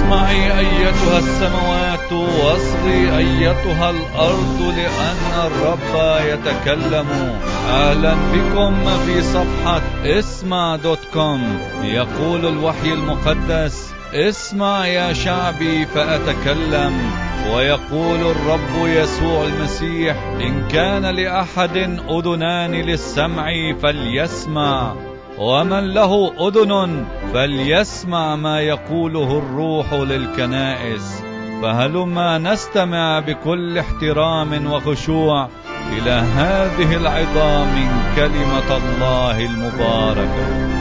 اسمعي أيتها السماوات واصغي أيتها الأرض لأن الرب يتكلم أهلا بكم في صفحة اسمع دوت كوم يقول الوحي المقدس اسمع يا شعبي فأتكلم ويقول الرب يسوع المسيح إن كان لأحد أذنان للسمع فليسمع ومن له أذن فليسمع ما يقوله الروح للكنائس فهلما نستمع بكل احترام وخشوع إلى هذه العظام من كلمة الله المباركة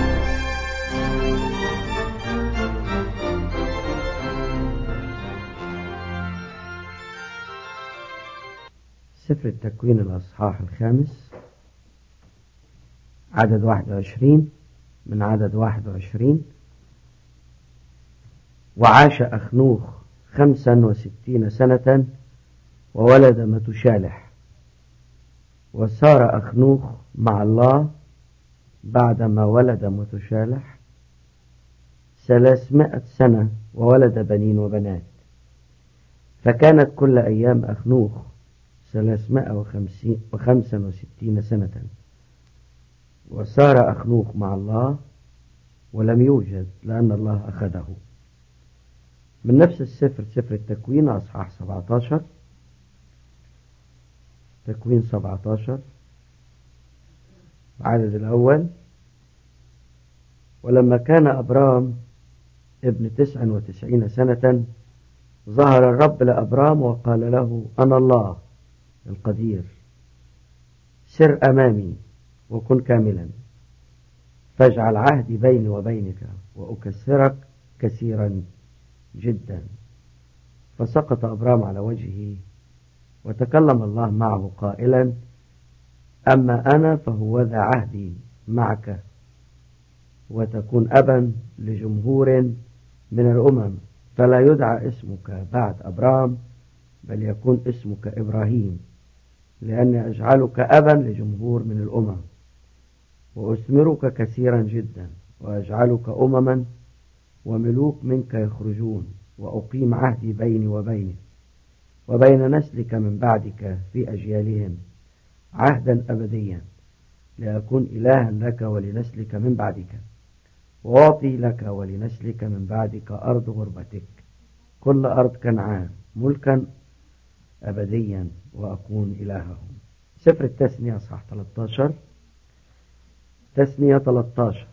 سفر التكوين الأصحاح الخامس عدد واحد وعشرين من عدد واحد وعشرين وعاش أخنوخ خمسا وستين سنة وولد متشالح وسار أخنوخ مع الله بعدما ولد متشالح ثلاثمائة سنة وولد بنين وبنات فكانت كل أيام أخنوخ ثلاثمائة وخمسا وستين سنة وسار أخنوخ مع الله ولم يوجد لأن الله أخذه من نفس السفر سفر التكوين أصحاح 17 تكوين 17 العدد الأول ولما كان أبرام ابن تسع وتسعين سنة ظهر الرب لأبرام وقال له أنا الله القدير سر أمامي وكن كاملا فاجعل عهدي بيني وبينك وأكثرك كثيرا جدا فسقط أبرام على وجهه وتكلم الله معه قائلا أما أنا فهو ذا عهدي معك وتكون أبا لجمهور من الأمم فلا يدعى اسمك بعد أبرام بل يكون اسمك إبراهيم لأني أجعلك أبا لجمهور من الأمم وأثمرك كثيرا جدا وأجعلك أمما وملوك منك يخرجون وأقيم عهدي بيني وبينك وبين نسلك من بعدك في أجيالهم عهدا أبديا لأكون إلها لك ولنسلك من بعدك وأعطي لك ولنسلك من بعدك أرض غربتك كل أرض كنعان ملكا أبديا وأكون إلههم سفر التثنية صح 13 تثنية 13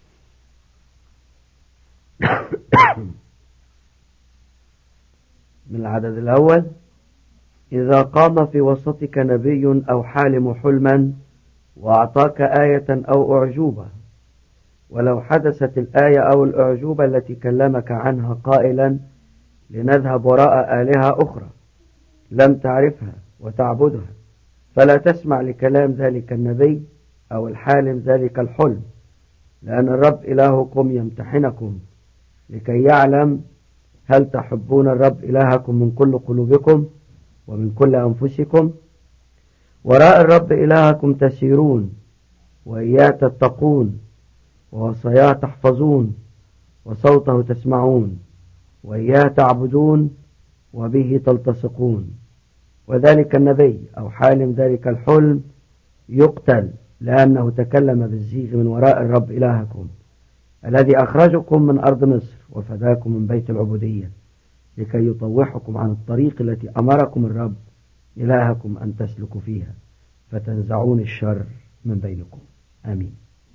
من العدد الأول إذا قام في وسطك نبي أو حالم حلما وأعطاك آية أو أعجوبة ولو حدثت الآية أو الأعجوبة التي كلمك عنها قائلا لنذهب وراء آلهة أخرى لم تعرفها وتعبدها فلا تسمع لكلام ذلك النبي أو الحالم ذلك الحلم لأن الرب إلهكم يمتحنكم لكي يعلم هل تحبون الرب إلهكم من كل قلوبكم ومن كل أنفسكم وراء الرب إلهكم تسيرون وإياه تتقون ووصاياه تحفظون وصوته تسمعون وإياه تعبدون وبه تلتصقون وذلك النبي أو حالم ذلك الحلم يقتل لأنه تكلم بالزيغ من وراء الرب إلهكم الذي أخرجكم من أرض مصر وفداكم من بيت العبودية لكي يطوحكم عن الطريق التي أمركم الرب إلهكم أن تسلكوا فيها فتنزعون الشر من بينكم آمين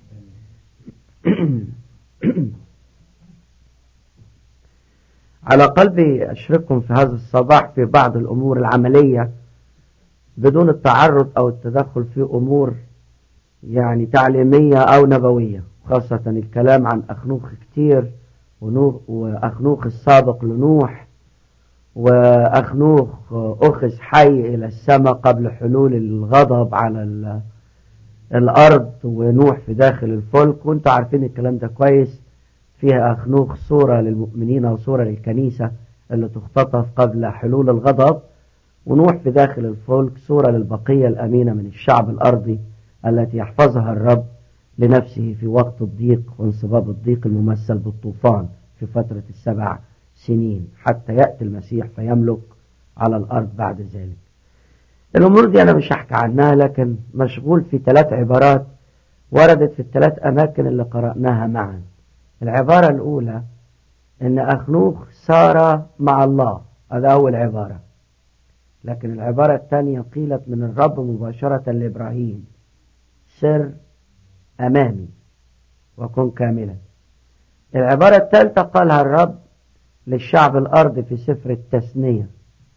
على قلبي أشرككم في هذا الصباح في بعض الأمور العملية بدون التعرض أو التدخل في أمور يعني تعليمية أو نبوية خاصة الكلام عن أخنوخ كتير وأخنوخ السابق لنوح وأخنوخ أخذ حي إلى السماء قبل حلول الغضب على الأرض ونوح في داخل الفلك وانتوا عارفين الكلام ده كويس فيها أخنوخ صورة للمؤمنين وصورة للكنيسة اللي تختطف قبل حلول الغضب ونوح في داخل الفلك صورة للبقية الأمينة من الشعب الأرضي التي يحفظها الرب لنفسه في وقت الضيق وانصباب الضيق الممثل بالطوفان في فترة السبع سنين حتى يأتي المسيح فيملك على الأرض بعد ذلك الأمور دي أنا مش هحكي عنها لكن مشغول في ثلاث عبارات وردت في الثلاث أماكن اللي قرأناها معا العبارة الأولى أن أخنوخ سار مع الله هذا أول عبارة لكن العبارة الثانية قيلت من الرب مباشرة لإبراهيم سر أمامي وكن كاملا العبارة الثالثة قالها الرب للشعب الأرض في سفر التثنية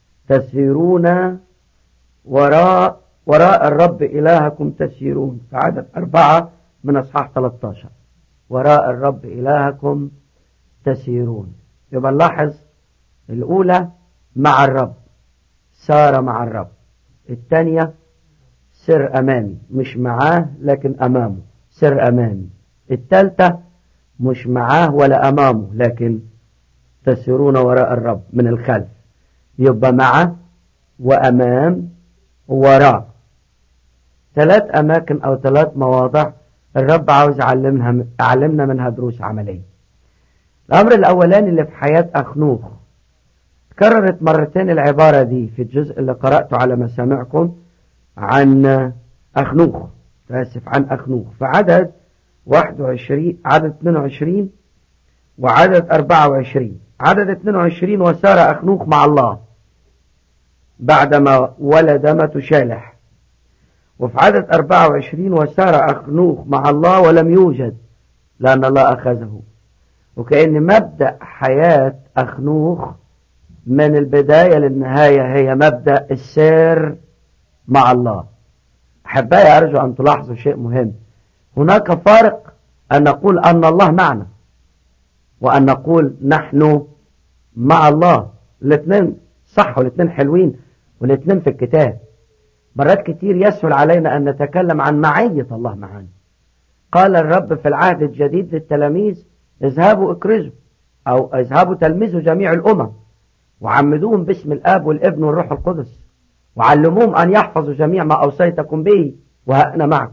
تسيرون وراء وراء الرب إلهكم تسيرون في عدد أربعة من أصحاح 13 وراء الرب إلهكم تسيرون يبقى نلاحظ الأولى مع الرب سار مع الرب الثانية سر أمامي مش معاه لكن أمامه سر أمامي الثالثة مش معاه ولا أمامه لكن تسيرون وراء الرب من الخلف يبقى معه وأمام وراء ثلاث أماكن أو ثلاث مواضع الرب عاوز يعلمها علمنا منها دروس عملية الأمر الأولاني اللي في حياة أخنوخ كررت مرتين العبارة دي في الجزء اللي قرأته على مسامعكم عن أخنوخ آسف عن أخنوخ في عدد 21 عدد 22 وعدد 24 عدد 22 وسار أخنوخ مع الله بعدما ولد متشالح وفي عدد 24 وسار أخنوخ مع الله ولم يوجد لأن الله أخذه وكأن مبدأ حياة أخنوخ من البداية للنهاية هي مبدأ السير مع الله أحبائي أرجو أن تلاحظوا شيء مهم هناك فارق أن نقول أن الله معنا وأن نقول نحن مع الله الاثنين صح والاثنين حلوين والاثنين في الكتاب مرات كتير يسهل علينا أن نتكلم عن معية الله معنا قال الرب في العهد الجديد للتلاميذ اذهبوا اكرزوا أو اذهبوا تلمذوا جميع الأمم وعمدوهم باسم الآب والابن والروح القدس وعلموهم أن يحفظوا جميع ما أوصيتكم به وأنا معكم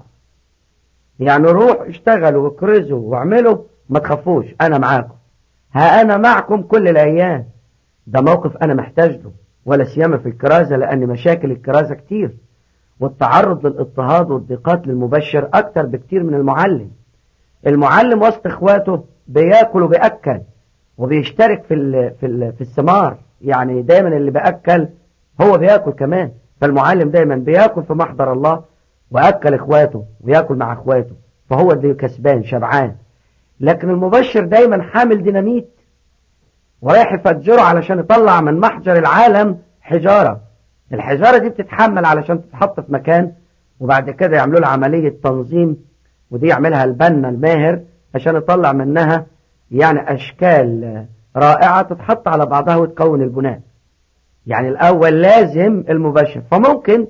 يعني روح اشتغلوا واكرزوا واعملوا ما تخافوش أنا معاكم ها أنا معكم كل الأيام ده موقف أنا محتاج له ولا سيما في الكرازة لأن مشاكل الكرازة كتير والتعرض للاضطهاد والضيقات للمبشر أكتر بكتير من المعلم المعلم وسط إخواته بياكل وبيأكل وبيشترك في ال في ال في الثمار يعني دايما اللي بيأكل هو بياكل كمان فالمعلم دايما بياكل في محضر الله وأكل إخواته وياكل مع إخواته فهو اللي كسبان شبعان لكن المبشر دايما حامل ديناميت ورايح يفجره علشان يطلع من محجر العالم حجارة الحجارة دي بتتحمل علشان تتحط في مكان وبعد كده يعملوا لها عملية تنظيم ودي يعملها البنا الماهر عشان يطلع منها يعني أشكال رائعة تتحط على بعضها وتكون البناء يعني الأول لازم المبشر فممكن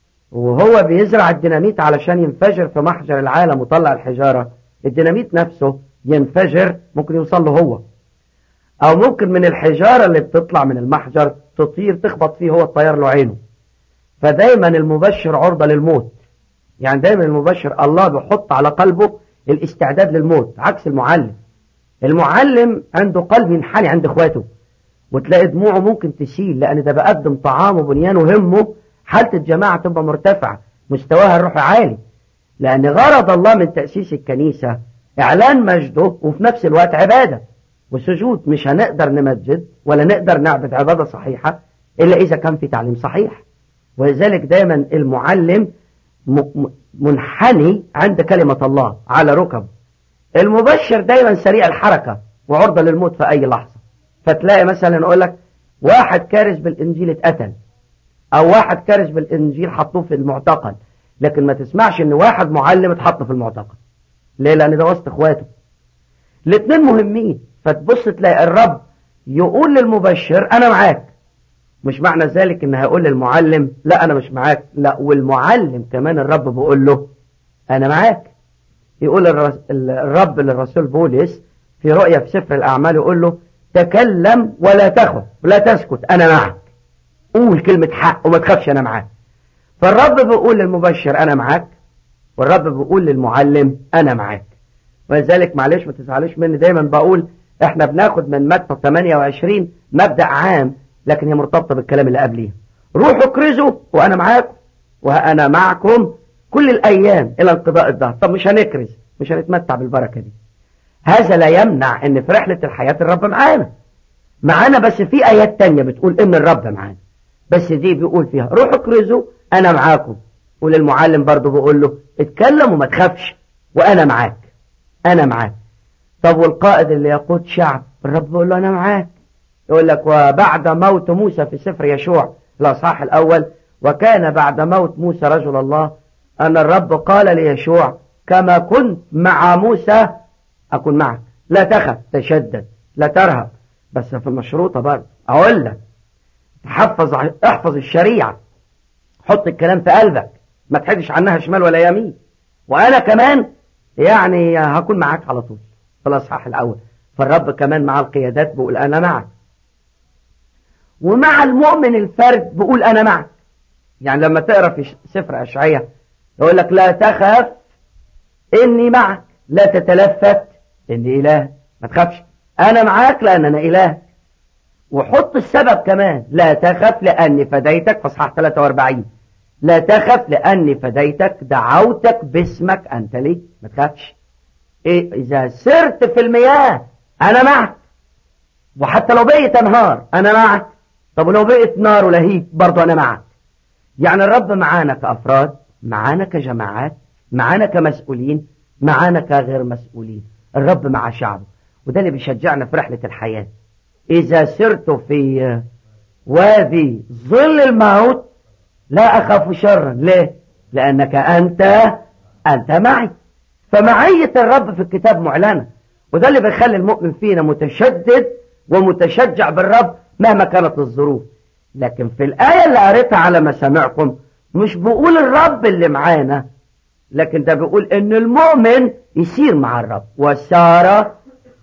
وهو بيزرع الديناميت علشان ينفجر في محجر العالم وطلع الحجارة الديناميت نفسه ينفجر ممكن يوصل له هو أو ممكن من الحجارة اللي بتطلع من المحجر تطير تخبط فيه هو الطيار له عينه فدايما المبشر عرضة للموت يعني دايما المبشر الله بيحط على قلبه الاستعداد للموت عكس المعلم المعلم عنده قلب ينحني عند اخواته وتلاقي دموعه ممكن تسيل لأن ده بقدم طعام وبنيان وهمه حالة الجماعة تبقى مرتفعة مستواها الروحي عالي لأن غرض الله من تأسيس الكنيسة إعلان مجده وفي نفس الوقت عبادة وسجود مش هنقدر نمجد ولا نقدر نعبد عبادة صحيحة إلا إذا كان في تعليم صحيح ولذلك دايما المعلم منحني عند كلمة الله على ركب المبشر دايما سريع الحركة وعرضة للموت في أي لحظة فتلاقي مثلا يقول لك واحد كارث بالإنجيل اتقتل أو واحد كارث بالإنجيل حطوه في المعتقل لكن ما تسمعش إن واحد معلم اتحط في المعتقل ليه لأن ده وسط إخواته الاثنين مهمين فتبص تلاقي الرب يقول للمبشر أنا معاك مش معنى ذلك إن هيقول للمعلم لا أنا مش معاك لا والمعلم كمان الرب بيقول له أنا معاك يقول الرب للرسول بولس في رؤية في سفر الأعمال يقول له تكلم ولا تخف ولا تسكت أنا معك قول كلمة حق وما تخافش أنا معاك فالرب بيقول للمبشر أنا معاك والرب بيقول للمعلم أنا معاك ولذلك معلش ما تزعلوش مني دايما بقول احنا بناخد من متى 28 مبدأ عام لكن هي مرتبطة بالكلام اللي قبليه روحوا اكرزوا وانا معاكم وانا معكم كل الايام الى انقضاء الدهر طب مش هنكرز مش هنتمتع بالبركة دي هذا لا يمنع ان في رحلة الحياة الرب معانا معانا بس في ايات تانية بتقول ان الرب معانا بس دي بيقول فيها روحوا اكرزوا انا معاكم وللمعلم برضه بيقول له اتكلم وما تخافش وانا معاك انا معاك طب والقائد اللي يقود شعب الرب بيقول له انا معاك يقول لك وبعد موت موسى في سفر يشوع الاصحاح الاول وكان بعد موت موسى رجل الله ان الرب قال ليشوع كما كنت مع موسى اكون معك لا تخف تشدد لا ترهب بس في المشروطه برضه اقول لك تحفظ احفظ الشريعه حط الكلام في قلبك ما تحدش عنها شمال ولا يمين وانا كمان يعني هكون معاك على طول في الاصحاح الاول فالرب كمان مع القيادات بيقول انا معك ومع المؤمن الفرد بيقول انا معك يعني لما تقرا في سفر اشعياء يقول لك لا تخف اني معك لا تتلفت اني اله ما تخافش انا معاك لان انا اله وحط السبب كمان لا تخف لاني فديتك في اصحاح 43 لا تخف لاني فديتك دعوتك باسمك انت لي ما تخافش إيه إذا سرت في المياه أنا معك وحتى لو بقيت أنهار أنا معك طب ولو بقيت نار ولهيب برضو أنا معك يعني الرب معانا كأفراد معانا كجماعات معانا كمسؤولين معانا كغير مسؤولين الرب مع شعبه وده اللي بيشجعنا في رحلة الحياة إذا سرت في وادي ظل الموت لا أخاف شرا ليه لأنك أنت أنت معي فمعية الرب في الكتاب معلنة وده اللي بيخلي المؤمن فينا متشدد ومتشجع بالرب مهما كانت الظروف لكن في الآية اللي قريتها على مسامعكم مش بقول الرب اللي معانا لكن ده بيقول ان المؤمن يسير مع الرب وسار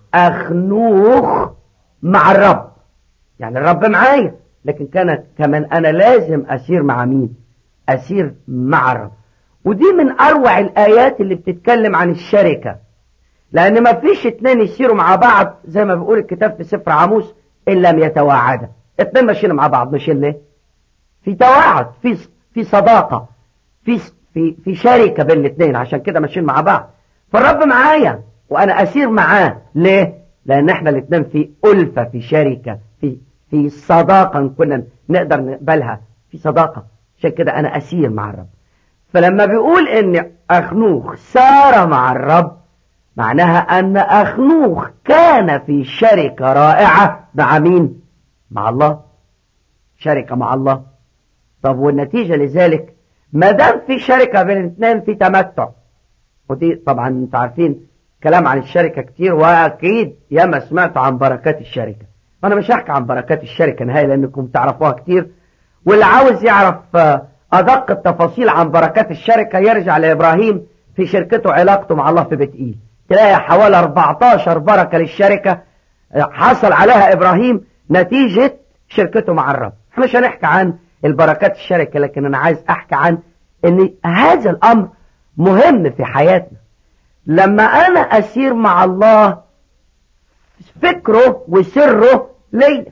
أخنوخ مع الرب يعني الرب معايا لكن كانت كمان أنا لازم أسير مع مين أسير مع الرب ودي من أروع الآيات اللي بتتكلم عن الشركة لأن ما فيش اتنين يسيروا مع بعض زي ما بيقول الكتاب في سفر عاموس إن لم يتواعدا اتنين ماشيين مع بعض ماشيين ليه في تواعد في في صداقة في في في شركة بين الاثنين عشان كده ماشيين مع بعض فالرب معايا وأنا أسير معاه ليه لأن احنا الاثنين في ألفة في شركة في في صداقة كنا نقدر نقبلها في صداقة عشان كده أنا أسير مع الرب فلما بيقول ان اخنوخ سار مع الرب معناها ان اخنوخ كان في شركة رائعة مع مين مع الله شركة مع الله طب والنتيجة لذلك ما دام في شركة بين الاثنين في تمتع ودي طبعا انتوا عارفين كلام عن الشركة كتير واكيد ياما سمعت عن بركات الشركة انا مش هحكي عن بركات الشركة نهائي لانكم تعرفوها كتير واللي عاوز يعرف أدق التفاصيل عن بركات الشركة يرجع لإبراهيم في شركته علاقته مع الله في بيت إيل تلاقي حوالي 14 بركة للشركة حصل عليها إبراهيم نتيجة شركته مع الرب احنا مش هنحكي عن البركات الشركة لكن أنا عايز أحكي عن أن هذا الأمر مهم في حياتنا لما أنا أسير مع الله فكره وسره ليا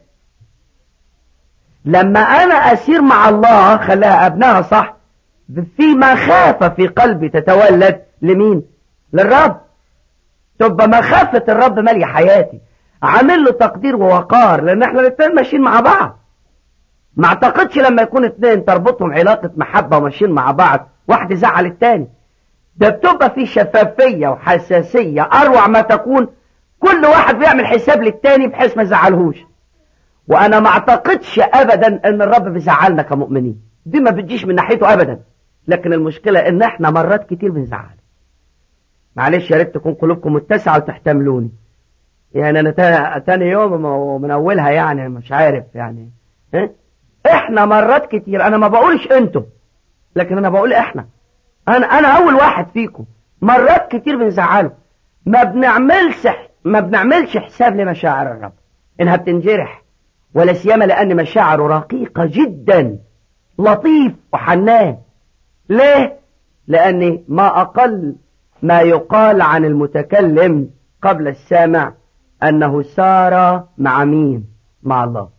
لما أنا أسير مع الله خلاها أبنائها صح في مخافة في قلبي تتولد لمين للرب تبقى مخافة الرب مالية حياتي عامل له تقدير ووقار لأن احنا الاثنين ماشيين مع بعض ما اعتقدش لما يكون اثنين تربطهم علاقة محبة وماشيين مع بعض واحد يزعل التاني ده بتبقى في شفافية وحساسية أروع ما تكون كل واحد بيعمل حساب للتاني بحيث ما يزعلهوش وانا ما اعتقدش ابدا ان الرب بيزعلنا كمؤمنين دي ما بتجيش من ناحيته ابدا لكن المشكلة ان احنا مرات كتير بنزعل معلش يا ريت تكون قلوبكم متسعة وتحتملوني يعني انا تاني يوم من اولها يعني مش عارف يعني اه؟ احنا مرات كتير انا ما بقولش انتم لكن انا بقول احنا انا انا اول واحد فيكم مرات كتير بنزعله ما بنعملش ما بنعملش حساب لمشاعر الرب انها بتنجرح ولا سيما لأن مشاعره رقيقة جدا لطيف وحنان ليه؟ لأن ما أقل ما يقال عن المتكلم قبل السامع أنه سار مع مين مع الله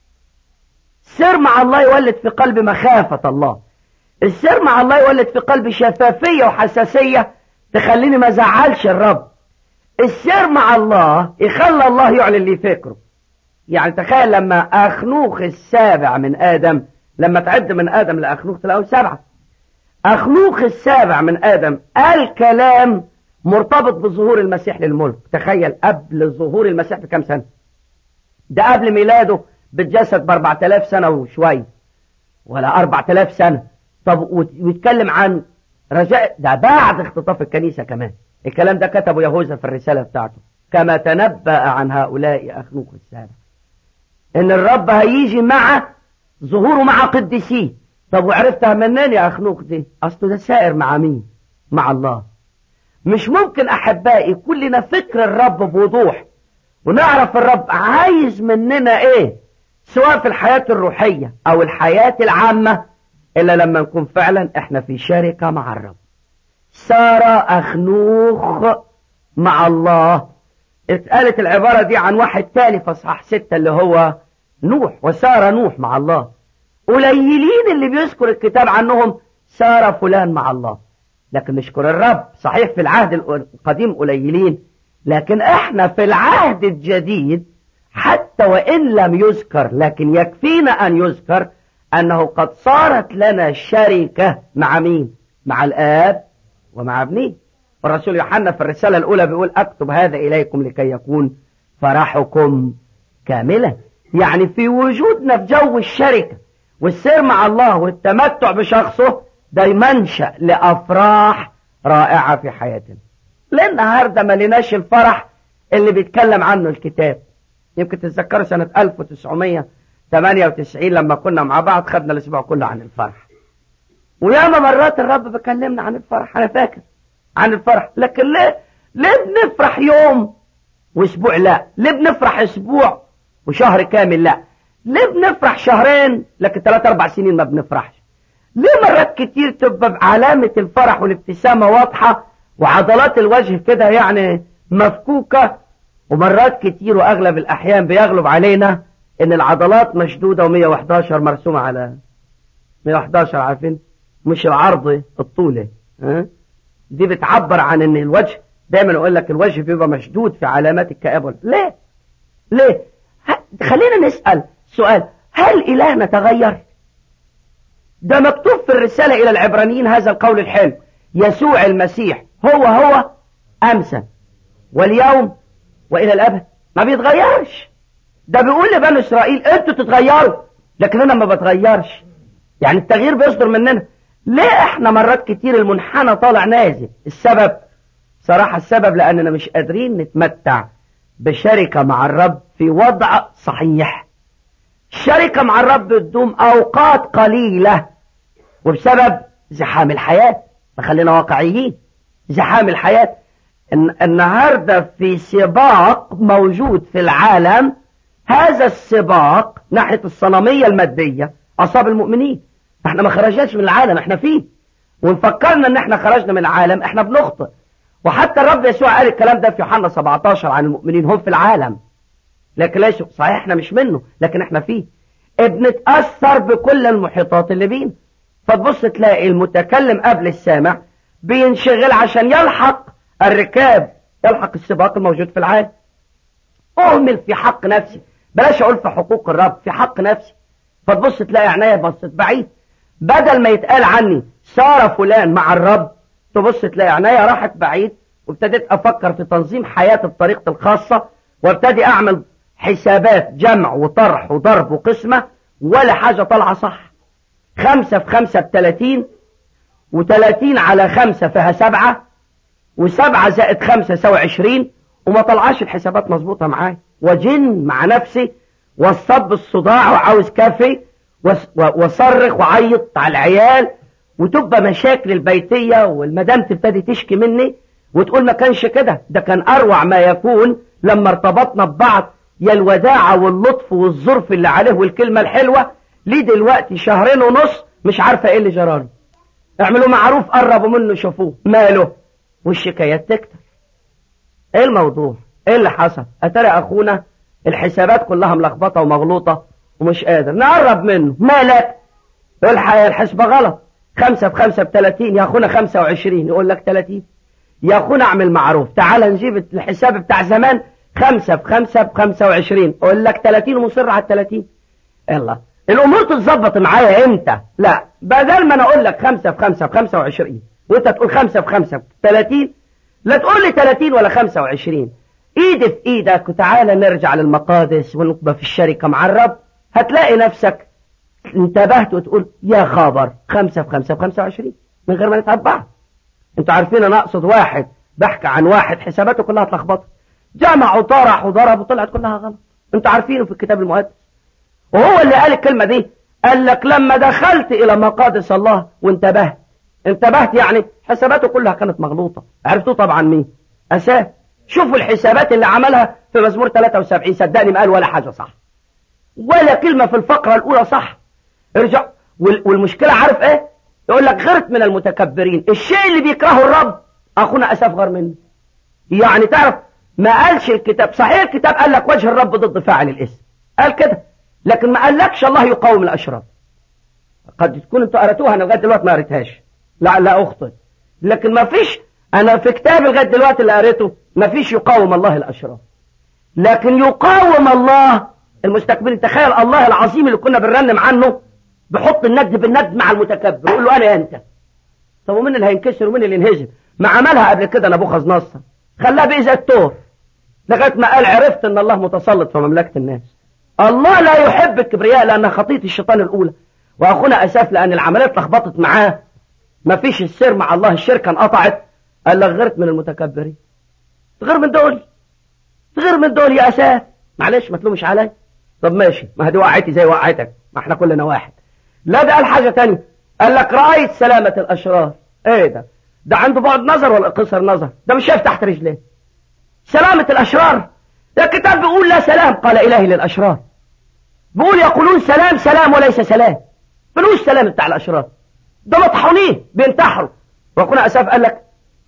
السير مع الله يولد في قلب مخافة الله السير مع الله يولد في قلب شفافية وحساسية تخليني ما زعلش الرب السير مع الله يخلى الله يعلن لي فكره يعني تخيل لما أخنوخ السابع من آدم لما تعد من آدم لأخنوخ تلاقوا سبعة أخنوخ السابع من آدم قال كلام مرتبط بظهور المسيح للملك تخيل قبل ظهور المسيح بكم سنة ده قبل ميلاده بالجسد ب 4000 سنة وشوية ولا 4000 سنة طب ويتكلم عن رجاء ده بعد اختطاف الكنيسة كمان الكلام ده كتبه يهوذا في الرسالة بتاعته كما تنبأ عن هؤلاء أخنوخ السابع ان الرب هيجي مع ظهوره مع قديسيه طب وعرفتها منين يا أخنوخ دي أصله ده سائر مع مين مع الله مش ممكن أحبائي يكون لنا فكر الرب بوضوح ونعرف الرب عايز مننا إيه سواء في الحياة الروحية أو الحياة العامة إلا لما نكون فعلا إحنا في شركة مع الرب سار أخنوخ مع الله اتقالت العبارة دي عن واحد تاني في اصحاح ستة اللي هو نوح وسار نوح مع الله قليلين اللي بيذكر الكتاب عنهم سار فلان مع الله لكن نشكر الرب صحيح في العهد القديم قليلين لكن احنا في العهد الجديد حتى وإن لم يذكر لكن يكفينا أن يذكر أنه قد صارت لنا شركة مع مين مع الآب ومع ابنه والرسول يوحنا في الرسالة الأولى بيقول أكتب هذا إليكم لكي يكون فرحكم كاملا يعني في وجودنا في جو الشركة والسير مع الله والتمتع بشخصه ده منشأ لأفراح رائعة في حياتنا لأن النهاردة ما لناش الفرح اللي بيتكلم عنه الكتاب يمكن تتذكروا سنة 1998 لما كنا مع بعض خدنا الأسبوع كله عن الفرح وياما مرات الرب بكلمنا عن الفرح أنا فاكر عن الفرح لكن ليه ليه بنفرح يوم واسبوع لا ليه بنفرح اسبوع وشهر كامل لا ليه بنفرح شهرين لكن ثلاث اربع سنين ما بنفرحش ليه مرات كتير تبقى بعلامة الفرح والابتسامة واضحة وعضلات الوجه كده يعني مفكوكة ومرات كتير واغلب الاحيان بيغلب علينا ان العضلات مشدودة و111 مرسومة على 111 عارفين مش العرض الطولة ها دي بتعبر عن ان الوجه دايما اقول لك الوجه بيبقى مشدود في علامات الكآبة ليه ليه خلينا نسأل سؤال هل إلهنا تغير ده مكتوب في الرسالة إلى العبرانيين هذا القول الحلو يسوع المسيح هو هو أمسا واليوم وإلى الأبد ما بيتغيرش ده بيقول لبني إسرائيل أنتوا تتغيروا لكن أنا ما بتغيرش يعني التغيير بيصدر مننا ليه احنا مرات كتير المنحنى طالع نازل السبب صراحة السبب لأننا مش قادرين نتمتع بشركة مع الرب في وضع صحيح الشركة مع الرب تدوم أوقات قليلة وبسبب زحام الحياة فخلينا واقعيين زحام الحياة النهاردة في سباق موجود في العالم هذا السباق ناحية الصنمية المادية أصاب المؤمنين احنا ما خرجناش من العالم احنا فيه ونفكرنا ان احنا خرجنا من العالم احنا بنخطئ وحتى الرب يسوع قال الكلام ده في يوحنا 17 عن المؤمنين هم في العالم لكن ليش صحيح احنا مش منه لكن احنا فيه بنتأثر بكل المحيطات اللي بينا فتبص تلاقي المتكلم قبل السامع بينشغل عشان يلحق الركاب يلحق السباق الموجود في العالم اهمل في حق نفسي بلاش اقول في حقوق الرب في حق نفسي فتبص تلاقي عينيا بصت بعيد بدل ما يتقال عني سار فلان مع الرب تبص تلاقي عينيا راحت بعيد وابتديت افكر في تنظيم حياتي بطريقتي الخاصة وابتدي اعمل حسابات جمع وطرح وضرب وقسمة ولا حاجة طالعة صح خمسة في خمسة بتلاتين وتلاتين على خمسة فيها سبعة وسبعة زائد خمسة سوى عشرين وما طلعاش الحسابات مظبوطة معاي وجن مع نفسي والصب الصداع وعاوز كافي وصرخ وعيط على العيال وتبقى مشاكل البيتية والمدام تبتدي تشكي مني وتقول ما كانش كده ده كان أروع ما يكون لما ارتبطنا ببعض يا الوداعة واللطف والظرف اللي عليه والكلمة الحلوة ليه دلوقتي شهرين ونص مش عارفة ايه اللي جراله اعملوا معروف قربوا منه شوفوه ماله والشكايات تكتر ايه الموضوع ايه اللي حصل اترى اخونا الحسابات كلها ملخبطه ومغلوطه ومش قادر نقرب منه مالك يقول الحسبة غلط خمسة بخمسة بثلاثين يا اخونا خمسة وعشرين يقول لك ثلاثين يا اخونا اعمل معروف تعال نجيب الحساب بتاع زمان خمسة بخمسة بخمسة وعشرين اقول لك ثلاثين ومصر على الثلاثين يلا الامور تتظبط معايا امتى لا بدل ما انا اقول لك خمسة بخمسة بخمسة وعشرين وانت تقول خمسة بخمسة بثلاثين لا تقول لي ثلاثين ولا خمسة وعشرين ايدي في ايدك وتعالى نرجع للمقادس ونبقى في الشركة مع الرب هتلاقي نفسك انتبهت وتقول يا خبر خمسة في خمسة بخمسة وعشرين من غير ما نتعب بعض انتوا عارفين انا اقصد واحد بحكي عن واحد حساباته كلها اتلخبطت جمع وطرح وضرب وطلعت كلها غلط انتوا عارفينه في الكتاب المقدس وهو اللي قال الكلمة دي قال لك لما دخلت الى مقادس الله وانتبهت انتبهت يعني حساباته كلها كانت مغلوطة عرفتوا طبعا مين اساه شوفوا الحسابات اللي عملها في مزمور 73 صدقني ما قال ولا حاجة صح ولا كلمة في الفقرة الأولى صح ارجع والمشكلة عارف ايه يقول لك غرت من المتكبرين الشيء اللي بيكرهه الرب أخونا أساف غير منه يعني تعرف ما قالش الكتاب صحيح الكتاب قال لك وجه الرب ضد فاعل الاسم قال كده لكن ما قالكش الله يقاوم الأشرار قد تكون انتوا قرأتوها أنا لغاية دلوقتي ما قريتهاش لا لا أخطئ لكن ما فيش أنا في كتابي لغاية دلوقتي اللي قريته ما فيش يقاوم الله الأشرار لكن يقاوم الله المستكبرين تخيل الله العظيم اللي كنا بنرنم عنه بحط الند بالند مع المتكبر يقول له انا انت طب ومين اللي هينكسر ومين اللي ينهزم ما عملها قبل كده نبوخذ نصر خلاها بإذا التور لغايه ما قال عرفت ان الله متسلط في مملكه الناس الله لا يحب الكبرياء لانها خطيه الشيطان الاولى واخونا اساف لان العمليه اتلخبطت معاه ما فيش السر مع الله الشركه انقطعت قال لك غيرت من المتكبرين غير من دول غير من دول يا اساف معلش ما تلومش عليا طب ماشي ما هدي وقعتي زي وقعتك ما احنا كلنا واحد لا ده قال حاجة تانية قال لك رأيت سلامة الأشرار ايه ده ده عنده بعد نظر ولا قصر نظر ده مش شايف تحت رجليه سلامة الأشرار ده الكتاب بيقول لا سلام قال إلهي للأشرار بيقول يقولون سلام سلام وليس سلام بلوش سلام بتاع الأشرار ده مطحونين بينتحروا وكنا أساف قال لك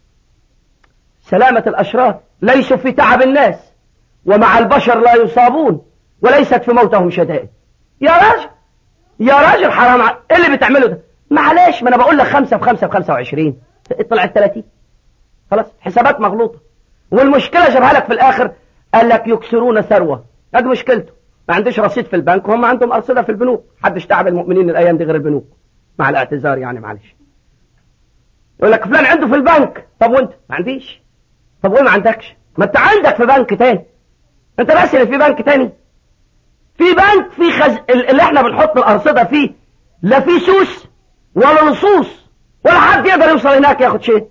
سلامة الأشرار ليسوا في تعب الناس ومع البشر لا يصابون وليست في موتهم شدائد يا راجل يا راجل حرام ايه اللي بتعمله ده معلش ما انا بقول لك خمسة في خمسة في خمسة وعشرين طلعت ثلاثين خلاص حسابات مغلوطة والمشكلة جابها لك في الاخر قال لك يكسرون ثروة هذه مشكلته ما عندوش رصيد في البنك وهم عندهم أرصدة في البنوك حدش تعب المؤمنين الأيام دي غير البنوك مع الاعتذار يعني معلش يقول لك فلان عنده في البنك طب وانت ما عنديش طب وين ما عندكش ما انت عندك في بنك تاني انت بس اللي في بنك تاني في بنك في خز... اللي احنا بنحط الأرصدة فيه لا في سوس ولا لصوص ولا حد يقدر يوصل هناك ياخد شيء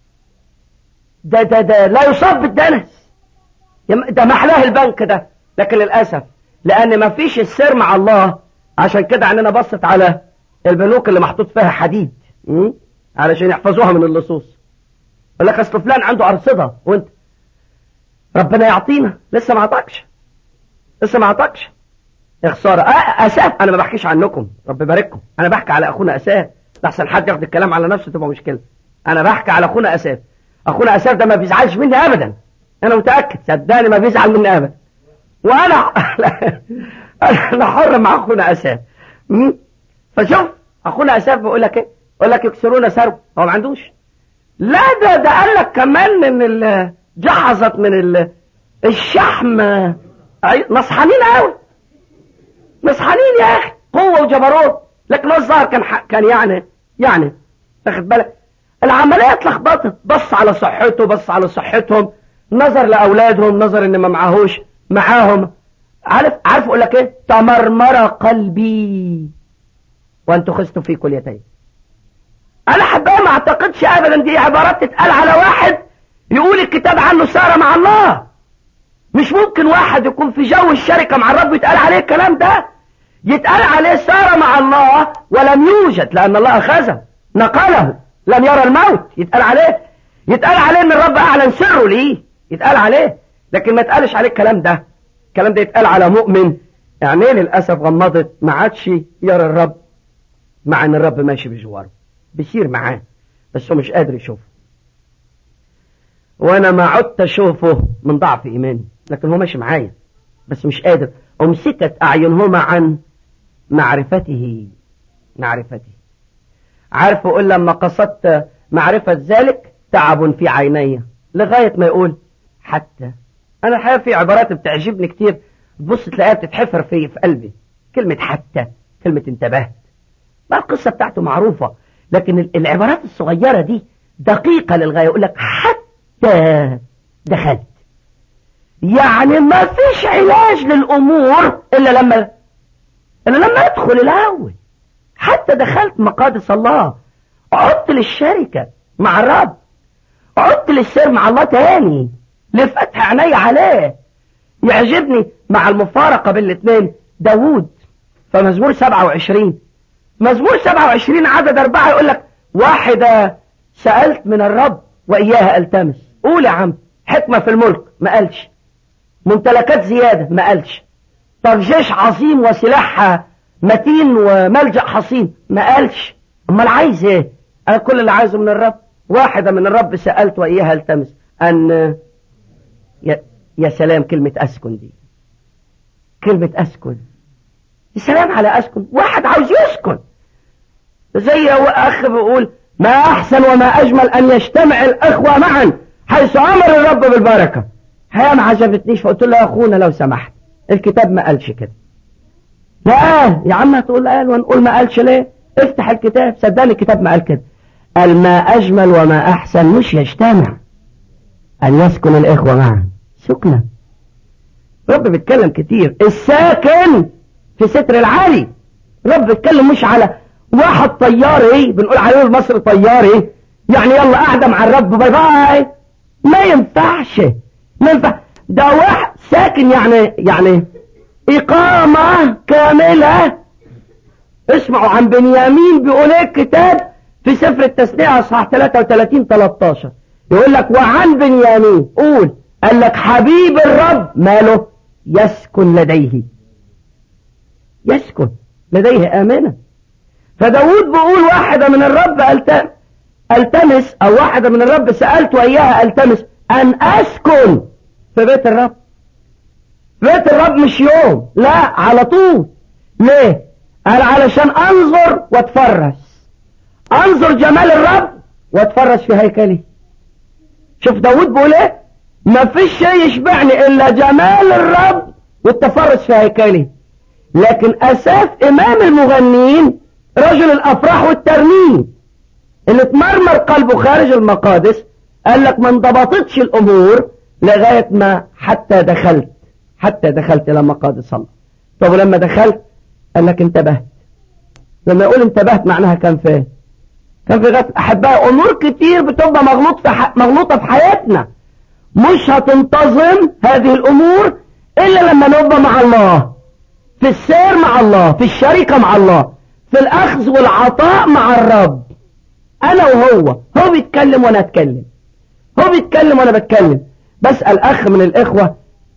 ده ده ده لا يصاب بالدنس ده محلاه البنك ده لكن للأسف لأن ما فيش السر مع الله عشان كده عندنا بصت على البنوك اللي محطوط فيها حديد م? علشان يحفظوها من اللصوص يقول لك اصل فلان عنده أرصدة وانت ربنا يعطينا لسه ما عطاكش لسه ما عطاكش يا خساره آه اساف انا ما بحكيش عنكم رب يبارككم انا بحكي على اخونا اساف لحسن حد ياخد الكلام على نفسه تبقى مشكله انا بحكي على اخونا اساف اخونا اساف ده ما بيزعلش مني ابدا انا متاكد صدقني ما بيزعل مني ابدا وانا انا حر مع اخونا اساف فشوف اخونا اساف بيقول لك ايه يقول لك يكسرون ثروه هو ما عندوش لا ده ده قال لك كمان ان جحظت من الشحم نصحانين قوي مسحانين يا اخي قوة وجبروت لكن الظاهر كان كان يعني يعني تاخد بالك العملية اتلخبطت بص على صحته بص على صحتهم نظر لأولادهم نظر ان ما معهوش معاهم عارف عارف اقول لك ايه تمرمر قلبي وانتم خستوا في كليتين انا حبايا ما اعتقدش ابدا دي عبارات تتقال على واحد يقول الكتاب عنه سارة مع الله مش ممكن واحد يكون في جو الشركة مع الرب يتقال عليه الكلام ده يتقال عليه سار مع الله ولم يوجد لأن الله أخذه نقله لم يرى الموت يتقال عليه يتقال عليه ان الرب اعلن سره ليه يتقال عليه لكن ما يتقالش عليه الكلام ده الكلام ده يتقال على مؤمن يعني للأسف غمضت ما عادش يرى الرب مع ان الرب ماشي بجواره بيسير معاه بس هو مش قادر يشوفه وانا ما عدت اشوفه من ضعف ايماني لكن هو ماشي معايا بس مش قادر امسكت اعينهما عن معرفته معرفته عارف يقول لما قصدت معرفة ذلك تعب في عيني لغاية ما يقول حتى انا الحقيقة في عبارات بتعجبني كتير تبص تلاقيها بتتحفر في في قلبي كلمة حتى كلمة انتبهت ما القصة بتاعته معروفة لكن العبارات الصغيرة دي دقيقة للغاية يقول لك حتى دخلت يعني ما فيش علاج للأمور إلا لما إلا لما أدخل الأول حتى دخلت مقادس الله عدت للشركة مع الرب عدت للسير مع الله تاني لفتح عيني عليه يعجبني مع المفارقة بين الاثنين داوود فمزمور 27 مزمور 27 عدد أربعة يقول لك واحدة سألت من الرب وإياها ألتمس قول يا عم حكمة في الملك ما قالش ممتلكات زيادة ما قالش طب جيش عظيم وسلاح متين وملجأ حصين ما قالش امال عايز ايه انا كل اللي عايزه من الرب واحدة من الرب سألت وإياها التمس أن يا, يا سلام كلمة أسكن دي كلمة أسكن يا سلام على أسكن واحد عاوز يسكن زي أخ بيقول ما أحسن وما أجمل أن يجتمع الأخوة معا حيث أمر الرب بالبركة هي ما عجبتنيش فقلت له يا أخونا لو سمحت الكتاب ما قالش كده لا قال يا عم هتقول قال ونقول ما قالش ليه افتح الكتاب صدقني الكتاب ما قال كده قال ما أجمل وما أحسن مش يجتمع أن يسكن الإخوة معا سكنة رب بيتكلم كتير الساكن في ستر العالي رب بيتكلم مش على واحد طياري بنقول عليه المصري طياري يعني يلا قاعدة مع الرب باي باي ما ينفعش ما ينفع ده واحد ساكن يعني يعني إقامة كاملة اسمعوا عن بنيامين بيقول ايه الكتاب في سفر التسنية اصحاح 33 13 يقول لك وعن بنيامين قول قال لك حبيب الرب ماله يسكن لديه يسكن لديه آمنة فداود بيقول واحدة من الرب التمس او واحدة من الرب سألت وإياها التمس ان اسكن في بيت الرب بيت الرب مش يوم لا على طول ليه قال علشان انظر واتفرس انظر جمال الرب واتفرس في هيكلي شوف داود بيقول ايه ما فيش شيء يشبعني الا جمال الرب والتفرس في هيكلي لكن اساس امام المغنيين رجل الافراح والترنيم اللي اتمرمر قلبه خارج المقادس قال لك ما انضبطتش الامور لغاية ما حتى دخلت حتى دخلت الى مقادس الله طب ولما دخلت قال لك انتبهت لما يقول انتبهت معناها كان في كان في غفل احبائي امور كتير بتبقى مغلوط في ح... مغلوطه في حياتنا مش هتنتظم هذه الامور الا لما نبقى مع الله في السير مع الله في الشركه مع الله في الاخذ والعطاء مع الرب انا وهو هو بيتكلم وانا اتكلم هو بيتكلم وانا بتكلم بسأل اخ من الاخوة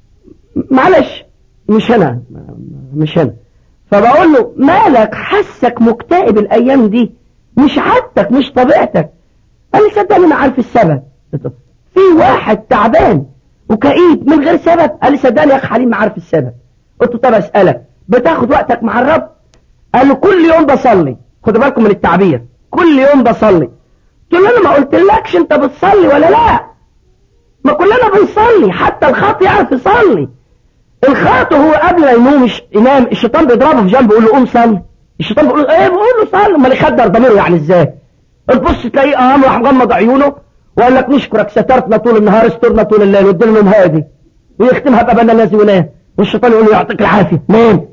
معلش مش انا مش انا فبقول له مالك حسك مكتئب الايام دي مش عادتك مش طبيعتك قال لي صدقني انا عارف السبب في واحد تعبان وكئيب من غير سبب قال لي صدقني يا اخ حليم ما عارف السبب قلت له طب اسالك بتاخد وقتك مع الرب قال له كل يوم بصلي خدوا بالكم من التعبير كل يوم بصلي قلت له انا ما قلتلكش انت بتصلي ولا لا ما كلنا بنصلي حتى الخاطئ يعرف يصلي الخاطئ هو قبل ما ينوم ينام الشيطان بيضربه في جنبه يقول له قوم صلي الشيطان بيقول له ايه بيقول له صلي امال يخدر ضميره يعني ازاي تبص تلاقيه قام راح مغمض عيونه وقال لك نشكرك سترتنا طول النهار استرنا طول الليل وادينا نوم هادي ويختمها بابانا الذي ونام والشيطان يقول له يعطيك العافيه نام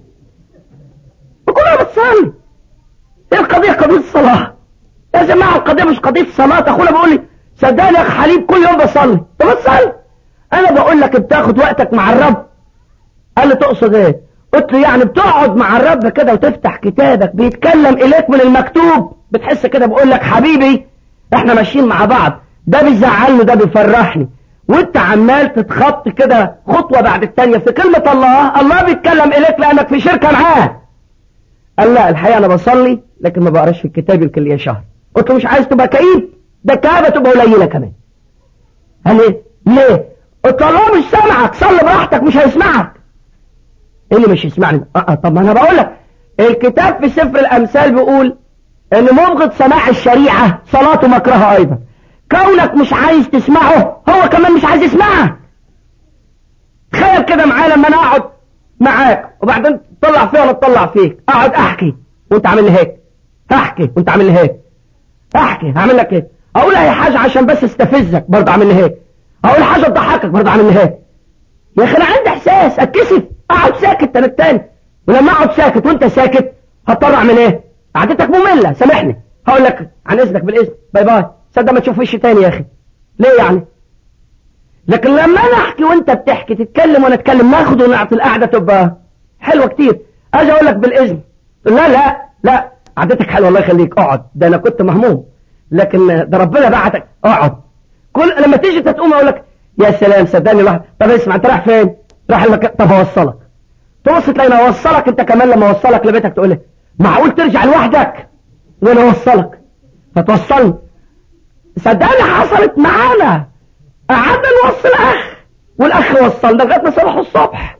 وكلها بتصلي ايه القضيه قضيه الصلاه يا جماعه القضيه مش قضيه الصلاه اخونا بيقول لي صدقني يا اخ حليب كل يوم بصلي طب بتصلي انا بقول لك بتاخد وقتك مع الرب قال لي تقصد ايه قلت له يعني بتقعد مع الرب كده وتفتح كتابك بيتكلم اليك من المكتوب بتحس كده بقول لك حبيبي احنا ماشيين مع بعض ده بيزعلني ده بيفرحني وانت عمال تتخط كده خطوة بعد التانية في كلمة الله الله بيتكلم اليك لانك في شركة معاه قال لا الحقيقة انا بصلي لكن ما بقراش في الكتاب يمكن ليا شهر قلت له مش عايز تبقى كئيب ده الكآبة تبقى قليلة كمان قال ليه ليه قلت له مش سامعك صلي براحتك مش هيسمعك ايه اللي مش يسمعني اه اه طب ما انا بقول لك الكتاب في سفر الامثال بيقول ان مبغض سماع الشريعة صلاته مكرهة ايضا كونك مش عايز تسمعه هو كمان مش عايز يسمعك تخيل كده معايا لما انا اقعد معاك وبعدين تطلع فيها ولا تطلع فيك اقعد احكي وانت عامل لي هيك احكي وانت عامل لي هيك احكي هعمل لك ايه اقول اي حاجة عشان بس استفزك برضه عامل لي هيك اقول حاجة تضحكك برضه عامل لي هيك يا اخي انا عندي احساس اتكسف اقعد ساكت انا التاني ولما اقعد ساكت وانت ساكت هضطر اعمل ايه قعدتك مملة سامحني هقول لك عن اذنك بالاذن باي باي صدق ما تشوف وشي تاني يا اخي ليه يعني لكن لما انا احكي وانت بتحكي تتكلم وانا اتكلم ناخد ونعطي القعده تبقى حلوه كتير اجي اقول لك بالاذن لا لا لا قعدتك حلوه الله يخليك اقعد ده انا كنت مهموم لكن ده ربنا بعتك اقعد كل لما تيجي تقوم اقول لك يا سلام صدقني الواحد طب اسمع انت رايح فين رايح المكان طب اوصلك تبص تلاقيني اوصلك انت كمان لما اوصلك لبيتك تقول لي معقول ترجع لوحدك وانا اوصلك فتوصلني صدقني حصلت معانا قعدنا نوصل اخ والاخ وصلنا لغايه ما صبحوا الصبح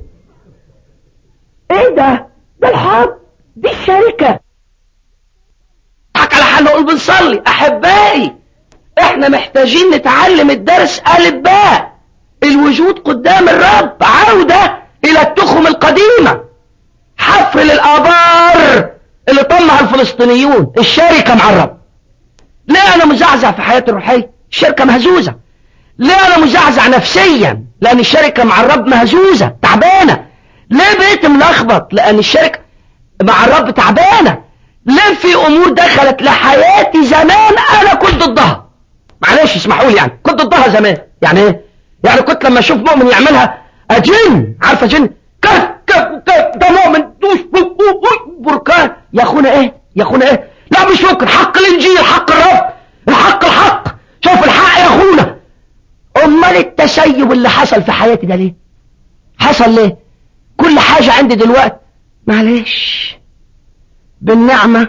ايه ده ده الحب دي الشركه حكى على حال نقول بنصلي احبائي احنا محتاجين نتعلم الدرس الف باء الوجود قدام الرب عودة الى التخم القديمة حفر للآبار اللي طلع الفلسطينيون الشركة مع الرب ليه انا مزعزع في حياتي الروحية الشركة مهزوزة ليه انا مزعزع نفسيا لان الشركة مع الرب مهزوزة تعبانة ليه بقيت ملخبط لان الشركة مع الرب تعبانة ليه في امور دخلت لحياتي زمان انا كنت ضدها معلش اسمحوا لي يعني كنت ضدها زمان يعني ايه يعني كنت لما اشوف مؤمن يعملها اجن عارفه جن كف كف كف ده مؤمن دوش بركان يا اخونا ايه يا اخونا ايه لا مش ممكن حق الانجيل حق الرب الحق الحق شوف الحق يا اخونا امال التسيب اللي حصل في حياتي ده ليه حصل ليه كل حاجة عندي دلوقتي معلش بالنعمة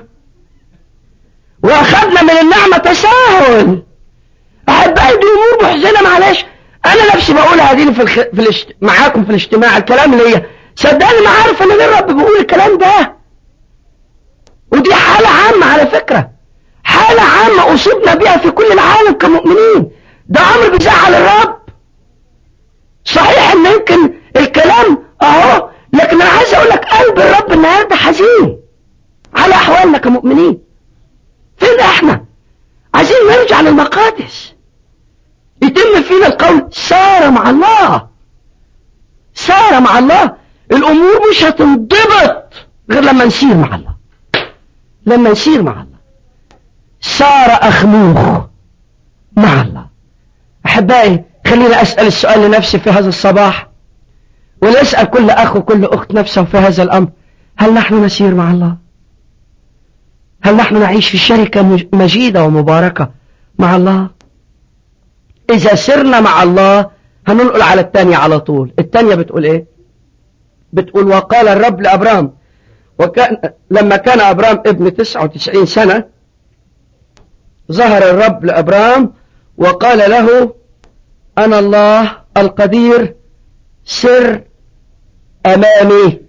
واخدنا من النعمة تساهل احبائي دي امور محزنة معلش انا نفسي بقولها دي في, الخ... في الاشت... معاكم في الاجتماع الكلام اللي هي صدقني ما عارف ان الرب بيقول الكلام ده ودي حالة عامة على فكرة حالة عامة اصبنا بها في كل العالم كمؤمنين ده امر بيزعل الرب صحيح ان يمكن الكلام اهو لكن انا عايز اقول لك قلب الرب النهارده حزين على احوالنا كمؤمنين فين احنا عايزين نرجع للمقادس يتم فينا القول سار مع الله سار مع الله الامور مش هتنضبط غير لما نسير مع الله لما نسير مع الله سار اخنوخ مع الله احبائي خلينا اسال السؤال لنفسي في هذا الصباح ونسال كل اخ وكل اخت نفسه في هذا الامر هل نحن نسير مع الله هل نحن نعيش في شركه مجيده ومباركه مع الله إذا سرنا مع الله هننقل على الثانية على طول الثانية بتقول إيه بتقول وقال الرب لأبرام وكان لما كان أبرام ابن 99 سنة ظهر الرب لأبرام وقال له أنا الله القدير سر أمامي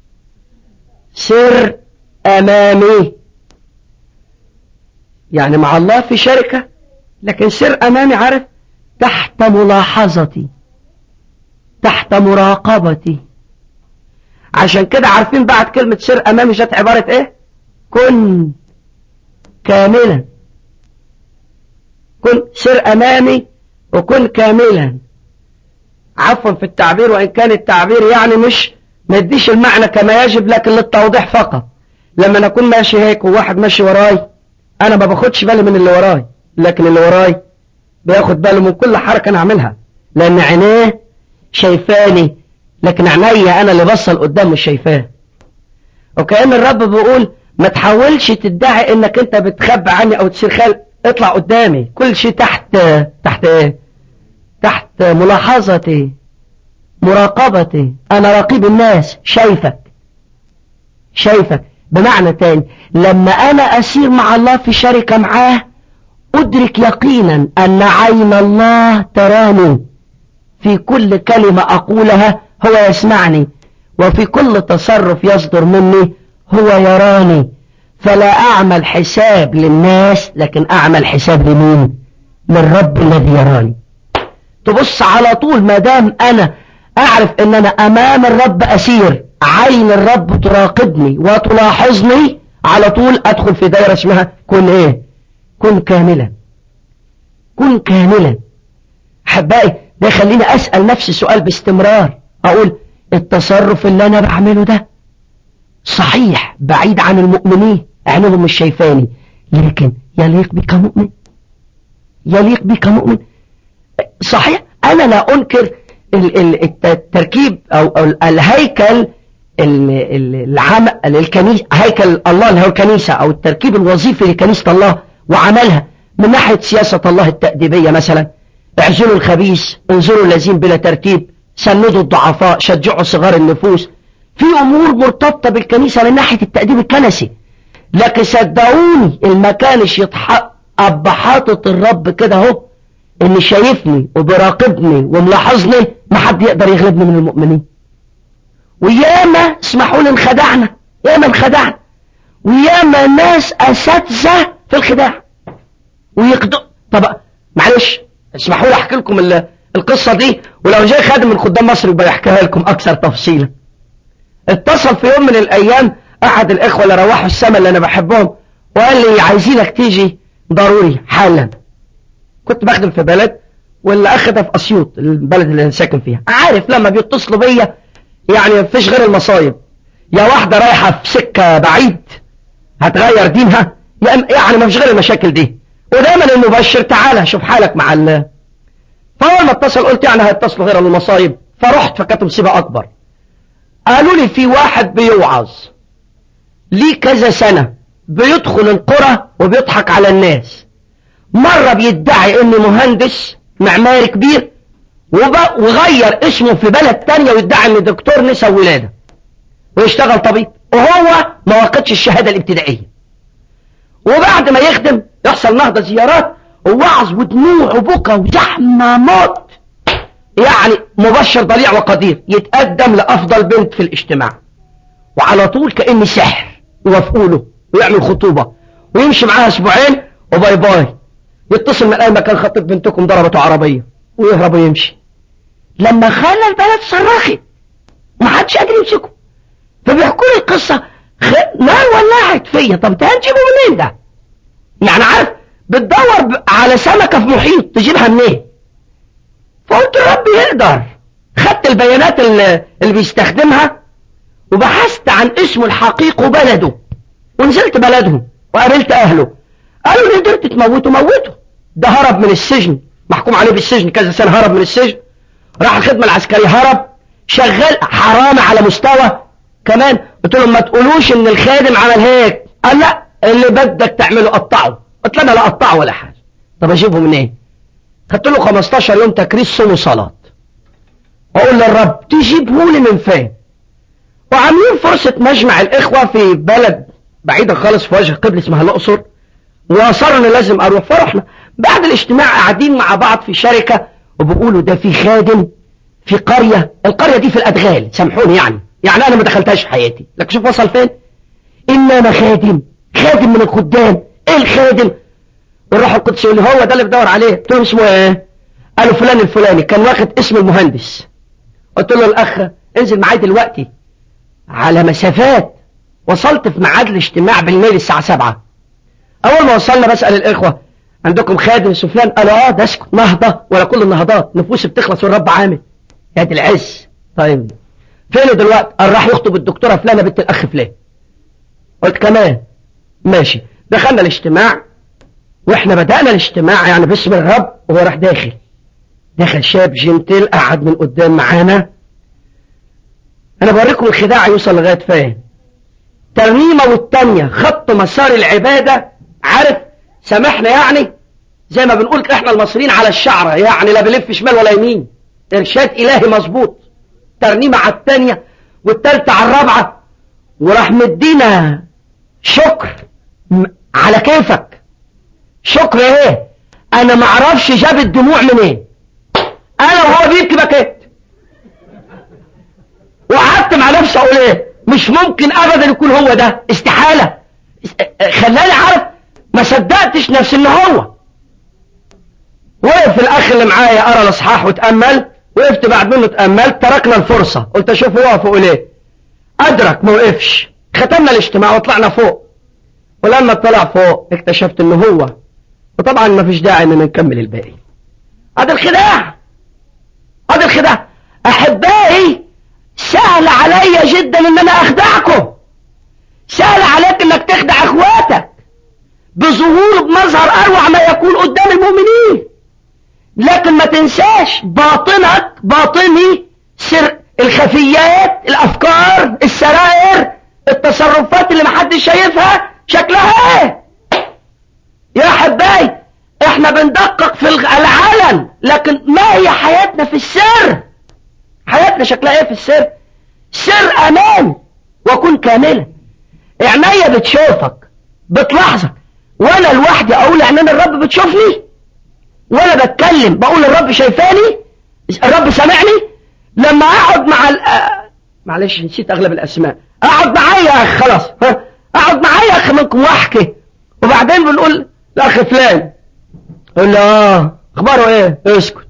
سر أمامي يعني مع الله في شركة لكن سر أمامي عارف تحت ملاحظتي تحت مراقبتي عشان كده عارفين بعد كلمة سر أمامي جت عبارة إيه كن كاملا كن سر أمامي وكن كاملا عفوا في التعبير وإن كان التعبير يعني مش ما يديش المعنى كما يجب لكن للتوضيح فقط لما نكون ماشي هيك وواحد ماشي وراي أنا ما باخدش بالي من اللي وراي لكن اللي وراي بياخد باله من كل حركة أنا أعملها لأن عينيه شايفاني لكن عينيا أنا اللي بصل قدام مش شايفاه وكأن الرب بيقول ما تحاولش تدعي انك انت بتخبي عني او تصير خال اطلع قدامي كل شيء تحت تحت ايه تحت ملاحظتي مراقبتي انا رقيب الناس شايفك شايفك بمعنى تاني لما انا اسير مع الله في شركة معاه أدرك يقينا أن عين الله تراني في كل كلمة أقولها هو يسمعني وفي كل تصرف يصدر مني هو يراني فلا أعمل حساب للناس لكن أعمل حساب لمين للرب الذي يراني تبص على طول ما دام أنا أعرف أن أنا أمام الرب أسير عين الرب تراقبني وتلاحظني على طول أدخل في دائرة اسمها كن إيه كن كاملا كن كاملا حبائي ده يخليني أسأل نفسي سؤال باستمرار أقول التصرف اللي أنا بعمله ده صحيح بعيد عن المؤمنين عينهم مش شايفاني لكن يليق بك مؤمن يليق بك مؤمن صحيح أنا لا أنكر التركيب أو الهيكل العام الكنيسة هيكل الله اللي هو الكنيسة أو التركيب الوظيفي لكنيسة الله وعملها من ناحية سياسة الله التأديبية مثلا اعزلوا الخبيث انظروا الذين بلا ترتيب سندوا الضعفاء شجعوا صغار النفوس في أمور مرتبطة بالكنيسة من ناحية التأديب الكنسي لكن صدقوني المكانش يتحق أب حاطط الرب كده اهو اللي شايفني وبراقبني وملاحظني ما حد يقدر يغلبني من المؤمنين وياما اسمحوا لي انخدعنا ياما انخدعنا وياما ناس اساتذه في الخداع ويقدر طب معلش اسمحوا لي احكي لكم القصه دي ولو جاي خادم من خدام مصر يبقى يحكيها لكم اكثر تفصيلا اتصل في يوم من الايام احد الاخوه اللي روحوا السما اللي انا بحبهم وقال لي عايزينك تيجي ضروري حالا كنت بخدم في بلد واللي اخدها في اسيوط البلد اللي انا ساكن فيها عارف لما بيتصلوا بيا يعني مفيش غير المصايب يا واحدة رايحة في سكة بعيد هتغير دينها يعني مفيش غير المشاكل دي ودايما المبشر تعالى شوف حالك مع ال فاول ما اتصل قلت يعني هيتصلوا غير المصايب فرحت فكانت مصيبة اكبر قالوا لي في واحد بيوعظ ليه كذا سنة بيدخل القرى وبيضحك على الناس مرة بيدعي انه مهندس معماري كبير وغير اسمه في بلد تانية ويدعي ان دكتور نساء ولادة ويشتغل طبيب وهو ما واخدش الشهادة الابتدائية وبعد ما يخدم يحصل نهضة زيارات ووعظ ودموع وبكى وزحمة موت يعني مبشر ضليع وقدير يتقدم لأفضل بنت في الاجتماع وعلى طول كأن سحر يوافقوا له ويعمل خطوبة ويمشي معاها اسبوعين وباي باي يتصل من اي مكان خطيب بنتكم ضربته عربية ويهرب ويمشي لما خلى البلد صرخت ما حدش قادر يمسكه فبيحكوا لي القصة خ... نار ولعت فيا طب ده هنجيبه منين ده يعني عارف بتدور ب... على سمكة في محيط تجيبها منين فقلت ربي يقدر خدت البيانات اللي, اللي بيستخدمها وبحثت عن اسمه الحقيقي وبلده ونزلت بلدهم وقابلت اهله قالوا لي قدرت تموته موته ده هرب من السجن محكوم عليه بالسجن كذا سنة هرب من السجن راح الخدمة العسكرية هرب شغال حرامي على مستوى كمان قلت لهم ما تقولوش ان الخادم عمل هيك قال لا اللي بدك تعمله قطعه قلت انا لا قطعه ولا حاجة طب اجيبه من ايه خدت له 15 يوم تكريس صوم وصلاة اقول للرب تجيبه لي من فين وعاملين فرصة مجمع الاخوة في بلد بعيدة خالص في وجه قبل اسمها الاقصر واصرنا لازم اروح فرحنا بعد الاجتماع قاعدين مع بعض في شركة وبيقولوا ده في خادم في قرية القرية دي في الأدغال سامحوني يعني يعني أنا ما دخلتهاش في حياتي لكن شوف وصل فين إن أنا خادم خادم من الخدام إيه الخادم والروح القدس يقول لي هو ده اللي بدور عليه قلت له اسمه إيه قالوا فلان الفلاني كان واخد اسم المهندس قلت له الأخ انزل معايا دلوقتي على مسافات وصلت في ميعاد الاجتماع بالليل الساعة سبعة أول ما وصلنا بسأل الإخوة عندكم خادم سفيان قالوا اه ده اسكت نهضة ولا كل النهضات نفوس بتخلص والرب عامل يا دي العز طيب فينه دلوقتي قال راح يخطب الدكتورة فلانة بنت الأخ فلان قلت كمان ماشي دخلنا الاجتماع واحنا بدأنا الاجتماع يعني باسم الرب وهو راح داخل دخل شاب جنتل قعد من قدام معانا انا بوريكم الخداع يوصل لغاية فين ترنيمة والتانية خط مسار العبادة عارف سامحنا يعني زي ما بنقول احنا المصريين على الشعرة يعني لا بلف شمال ولا يمين ارشاد الهي مظبوط ترنيمة على الثانية والثالثة على الرابعة وراح مدينا شكر على كيفك شكر ايه انا ما اعرفش جاب الدموع منين انا وهو بيبكي بكيت وقعدت مع نفسي اقول ايه مش ممكن ابدا يكون هو ده استحالة خلاني عارف ما صدقتش نفسي ان هو وقف الاخ اللي معايا قرا الاصحاح وتامل وقفت بعد منه اتاملت تركنا الفرصه قلت اشوف هو فوق ليه ادرك ما وقفش ختمنا الاجتماع وطلعنا فوق ولما طلع فوق اكتشفت انه هو وطبعا ما فيش داعي ان نكمل الباقي هذا الخداع هذا الخداع احبائي سهل عليا جدا ان انا اخدعكم سهل عليك انك تخدع اخواتك بظهور بمظهر اروع ما يكون قدام المؤمنين لكن ما تنساش باطنك باطني سر الخفيات الافكار السرائر التصرفات اللي محدش شايفها شكلها ايه يا حباي احنا بندقق في العلن لكن ما هي حياتنا في السر حياتنا شكلها ايه في السر سر امان وكن كاملا عينيا بتشوفك بتلاحظك وانا لوحدي اقول عينين الرب بتشوفني وانا بتكلم بقول الرب شايفاني الرب سامعني لما اقعد مع ال... معلش نسيت اغلب الاسماء اقعد معايا يا اخ خلاص ها اقعد معايا يا اخ منكم واحكي وبعدين بنقول الاخ فلان يقول له اه اخباره ايه اسكت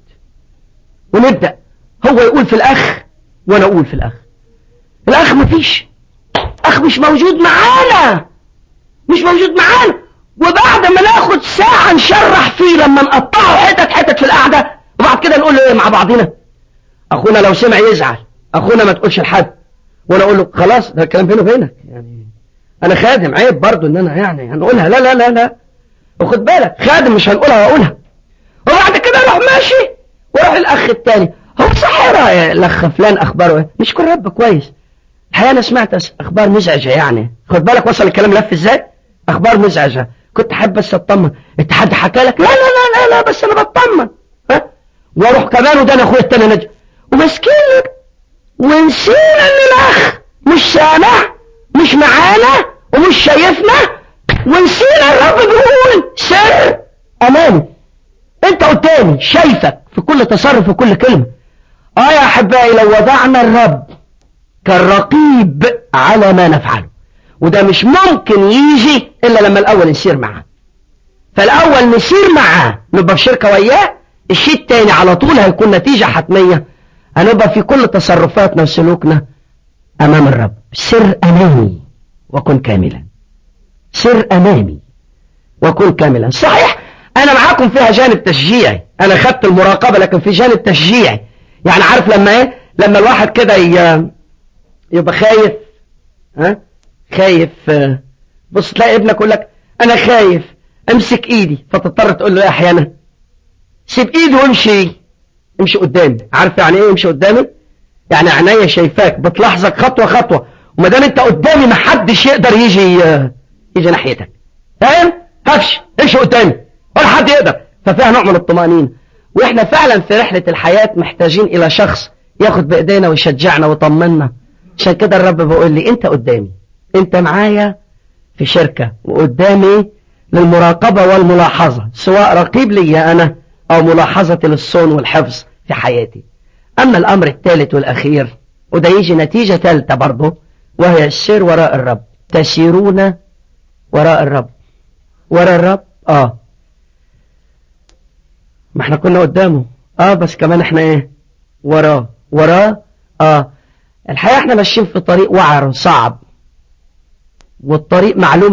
ونبدا هو يقول في الاخ وانا اقول في الاخ الاخ مفيش اخ مش موجود معانا مش موجود معانا وبعد ما ناخد ساعة نشرح فيه لما نقطعه حتت حتت في القعدة وبعد كده نقول له ايه مع بعضنا اخونا لو سمع يزعل اخونا ما تقولش لحد وانا اقول له خلاص ده الكلام بيني وبينك يعني انا خادم عيب برضو ان انا يعني هنقولها لا لا لا لا وخد بالك خادم مش هنقولها واقولها وبعد كده اروح ماشي واروح الاخ التاني هو صح يا الاخ فلان اخباره ايه مش كل رب كويس الحقيقه انا سمعت اخبار مزعجه يعني خد بالك وصل الكلام لف ازاي اخبار مزعجه كنت حابب بس اطمن انت حد حكى لك لا لا لا لا لا بس انا بطمن ها واروح كمان وده انا اخويا التاني نجم ومسكين ونسينا ان الاخ مش سامع مش معانا ومش شايفنا ونسينا الرب بيقول سر امامي انت قدامي شايفك في كل تصرف وكل كلمه اه يا احبائي لو وضعنا الرب كالرقيب على ما نفعله وده مش ممكن يجي إلا لما الأول نسير معاه فالأول نسير معاه نبقى في شركة وياه الشيء التاني على طول هيكون نتيجة حتمية هنبقى في كل تصرفاتنا وسلوكنا أمام الرب سر أمامي وكن كاملا سر أمامي وكن كاملا صحيح أنا معاكم فيها جانب تشجيعي أنا خدت المراقبة لكن في جانب تشجيعي يعني عارف لما إيه لما الواحد كده يبقى خايف ها خايف بص تلاقي ابنك يقول لك انا خايف امسك ايدي فتضطر تقول له ايه احيانا سيب ايدي وامشي امشي قدامي عارف يعني ايه امشي قدامي يعني عينيا شايفاك بتلاحظك خطوه خطوه وما دام انت قدامي ما حدش يقدر يجي يجي ناحيتك فاهم هفش امشي قدامي ولا حد يقدر ففيها نوع من الطمانينه واحنا فعلا في رحله الحياه محتاجين الى شخص ياخد بايدينا ويشجعنا ويطمنا عشان كده الرب بيقول لي انت قدامي انت معايا في شركة وقدامي للمراقبة والملاحظة سواء رقيب لي أنا أو ملاحظة للصون والحفظ في حياتي أما الأمر الثالث والأخير وده يجي نتيجة ثالثة برضه وهي السير وراء الرب تسيرون وراء الرب وراء الرب آه ما احنا كنا قدامه آه بس كمان احنا ايه وراه وراه آه الحقيقة احنا ماشيين في طريق وعر صعب والطريق معلوم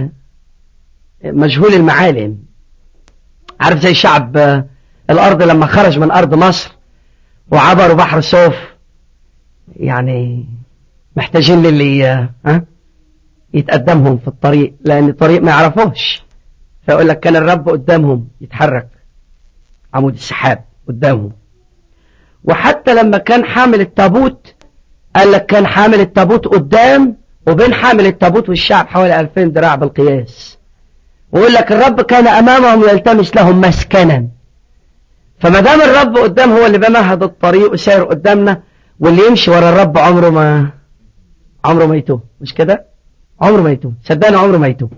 مجهول المعالم عارف زي شعب الأرض لما خرج من أرض مصر وعبروا بحر صوف يعني محتاجين للي ها يتقدمهم في الطريق لأن الطريق ما يعرفوش فيقول لك كان الرب قدامهم يتحرك عمود السحاب قدامهم وحتى لما كان حامل التابوت قال لك كان حامل التابوت قدام وبين حامل التابوت والشعب حوالي 2000 ذراع بالقياس ويقول لك الرب كان امامهم يلتمس لهم مسكنا فما دام الرب قدام هو اللي بمهد الطريق وساير قدامنا واللي يمشي ورا الرب عمره ما عمره ما يتوه مش كده عمره ما يتوه صدقني عمره ما يتوه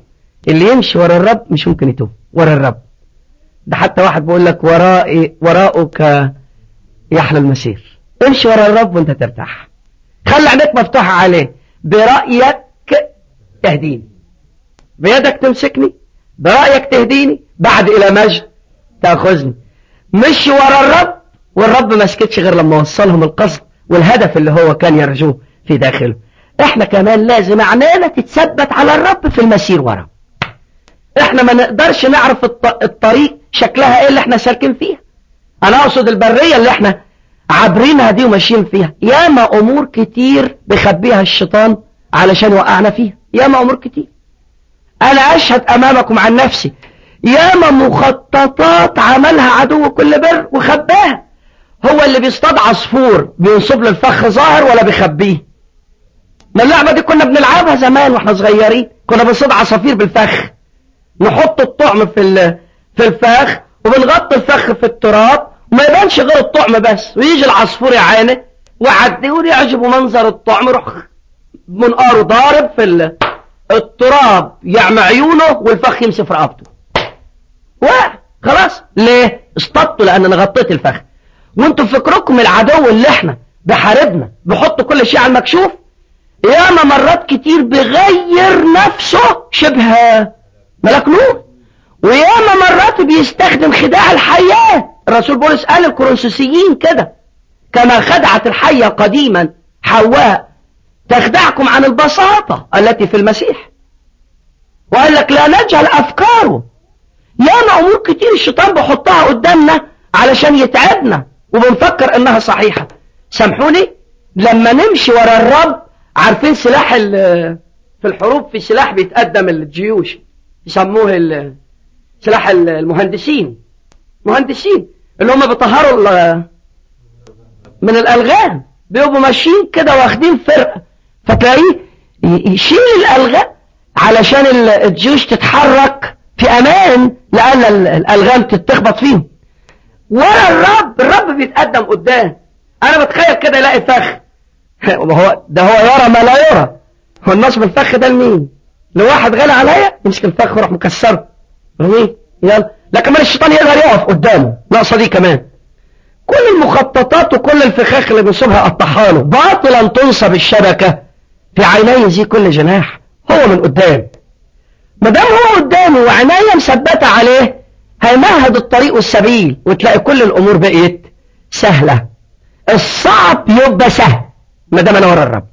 اللي يمشي ورا الرب مش ممكن يتوه ورا الرب ده حتى واحد بيقول لك ورائي وراءك يحلى المسير امشي ورا الرب وانت ترتاح خلي عينيك مفتوحة عليه برأيك تهديني بيدك تمسكني برأيك تهديني بعد إلى مجد تأخذني مشي ورا الرب والرب ما سكتش غير لما وصلهم القصد والهدف اللي هو كان يرجوه في داخله احنا كمان لازم عنانا تتثبت على الرب في المسير ورا احنا ما نقدرش نعرف الطريق شكلها ايه اللي احنا سالكين فيها انا اقصد البرية اللي احنا عابرينها دي وماشيين فيها ياما امور كتير بيخبيها الشيطان علشان يوقعنا فيها ياما امور كتير انا اشهد امامكم عن نفسي ياما مخططات عملها عدو كل بر وخباها هو اللي بيصطاد عصفور بينصب له الفخ ظاهر ولا بيخبيه ما اللعبة دي كنا بنلعبها زمان واحنا صغيرين كنا بنصطاد عصافير بالفخ نحط الطعم في في الفخ وبنغطي الفخ في التراب وما يبانش غير الطعم بس ويجي العصفور يعاني ويعدي ويعجبه منظر الطعم يروح منقاره ضارب في التراب يعمى عيونه والفخ يمسي في رقبته وخلاص ليه اصطدتوا لان انا غطيت الفخ وانتوا فكركم العدو اللي احنا بحاربنا بحط كل شيء على المكشوف ياما مرات كتير بغير نفسه شبه ملك نور وياما مرات بيستخدم خداع الحياة الرسول بولس قال الكورنثوسيين كده كما خدعت الحية قديما حواء تخدعكم عن البساطة التي في المسيح وقال لك لا نجهل أفكاره ياما أمور كتير الشيطان بيحطها قدامنا علشان يتعبنا وبنفكر إنها صحيحة سامحوني لما نمشي ورا الرب عارفين سلاح في الحروب في سلاح بيتقدم الجيوش يسموه سلاح المهندسين مهندسين اللي هم بيطهروا من الألغام بيبقوا ماشيين كده واخدين فرقة فتلاقيه يشيل الألغام علشان الجيوش تتحرك في أمان لأن الألغام تتخبط فيهم ورا الرب الرب بيتقدم قدام أنا بتخيل كده الاقي فخ هو ده هو يرى ما لا يرى هو النصب الفخ ده لمين لواحد غالي عليا يمسك الفخ ويروح مكسره رميه يلا لا كمان الشيطان يقدر يقف قدامه ناقصه دي كمان كل المخططات وكل الفخاخ اللي بيصيبها قطعها له باطلا تنصب الشبكة في عيني زي كل جناح هو من قدام ما دام هو قدامه وعناية مثبتة عليه هيمهد الطريق والسبيل وتلاقي كل الأمور بقيت سهلة الصعب يبقى سهل ما دام أنا ورا الرب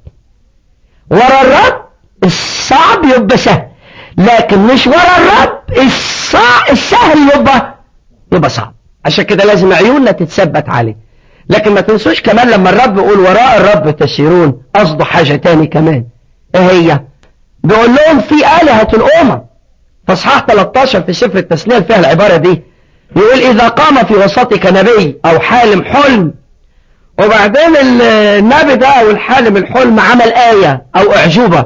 ورا الرب الصعب يبقى سهل لكن مش ورا الرب الصع... السهل يبقى يبقى صعب عشان كده لازم عيوننا تتثبت عليه لكن ما تنسوش كمان لما الرب يقول وراء الرب تسيرون قصده حاجة تاني كمان ايه هي بيقول لهم في آلهة الأمم فاصحاح 13 في سفر التثنية فيها العبارة دي يقول إذا قام في وسطك نبي أو حالم حلم وبعدين النبي ده أو الحالم الحلم عمل آية أو أعجوبة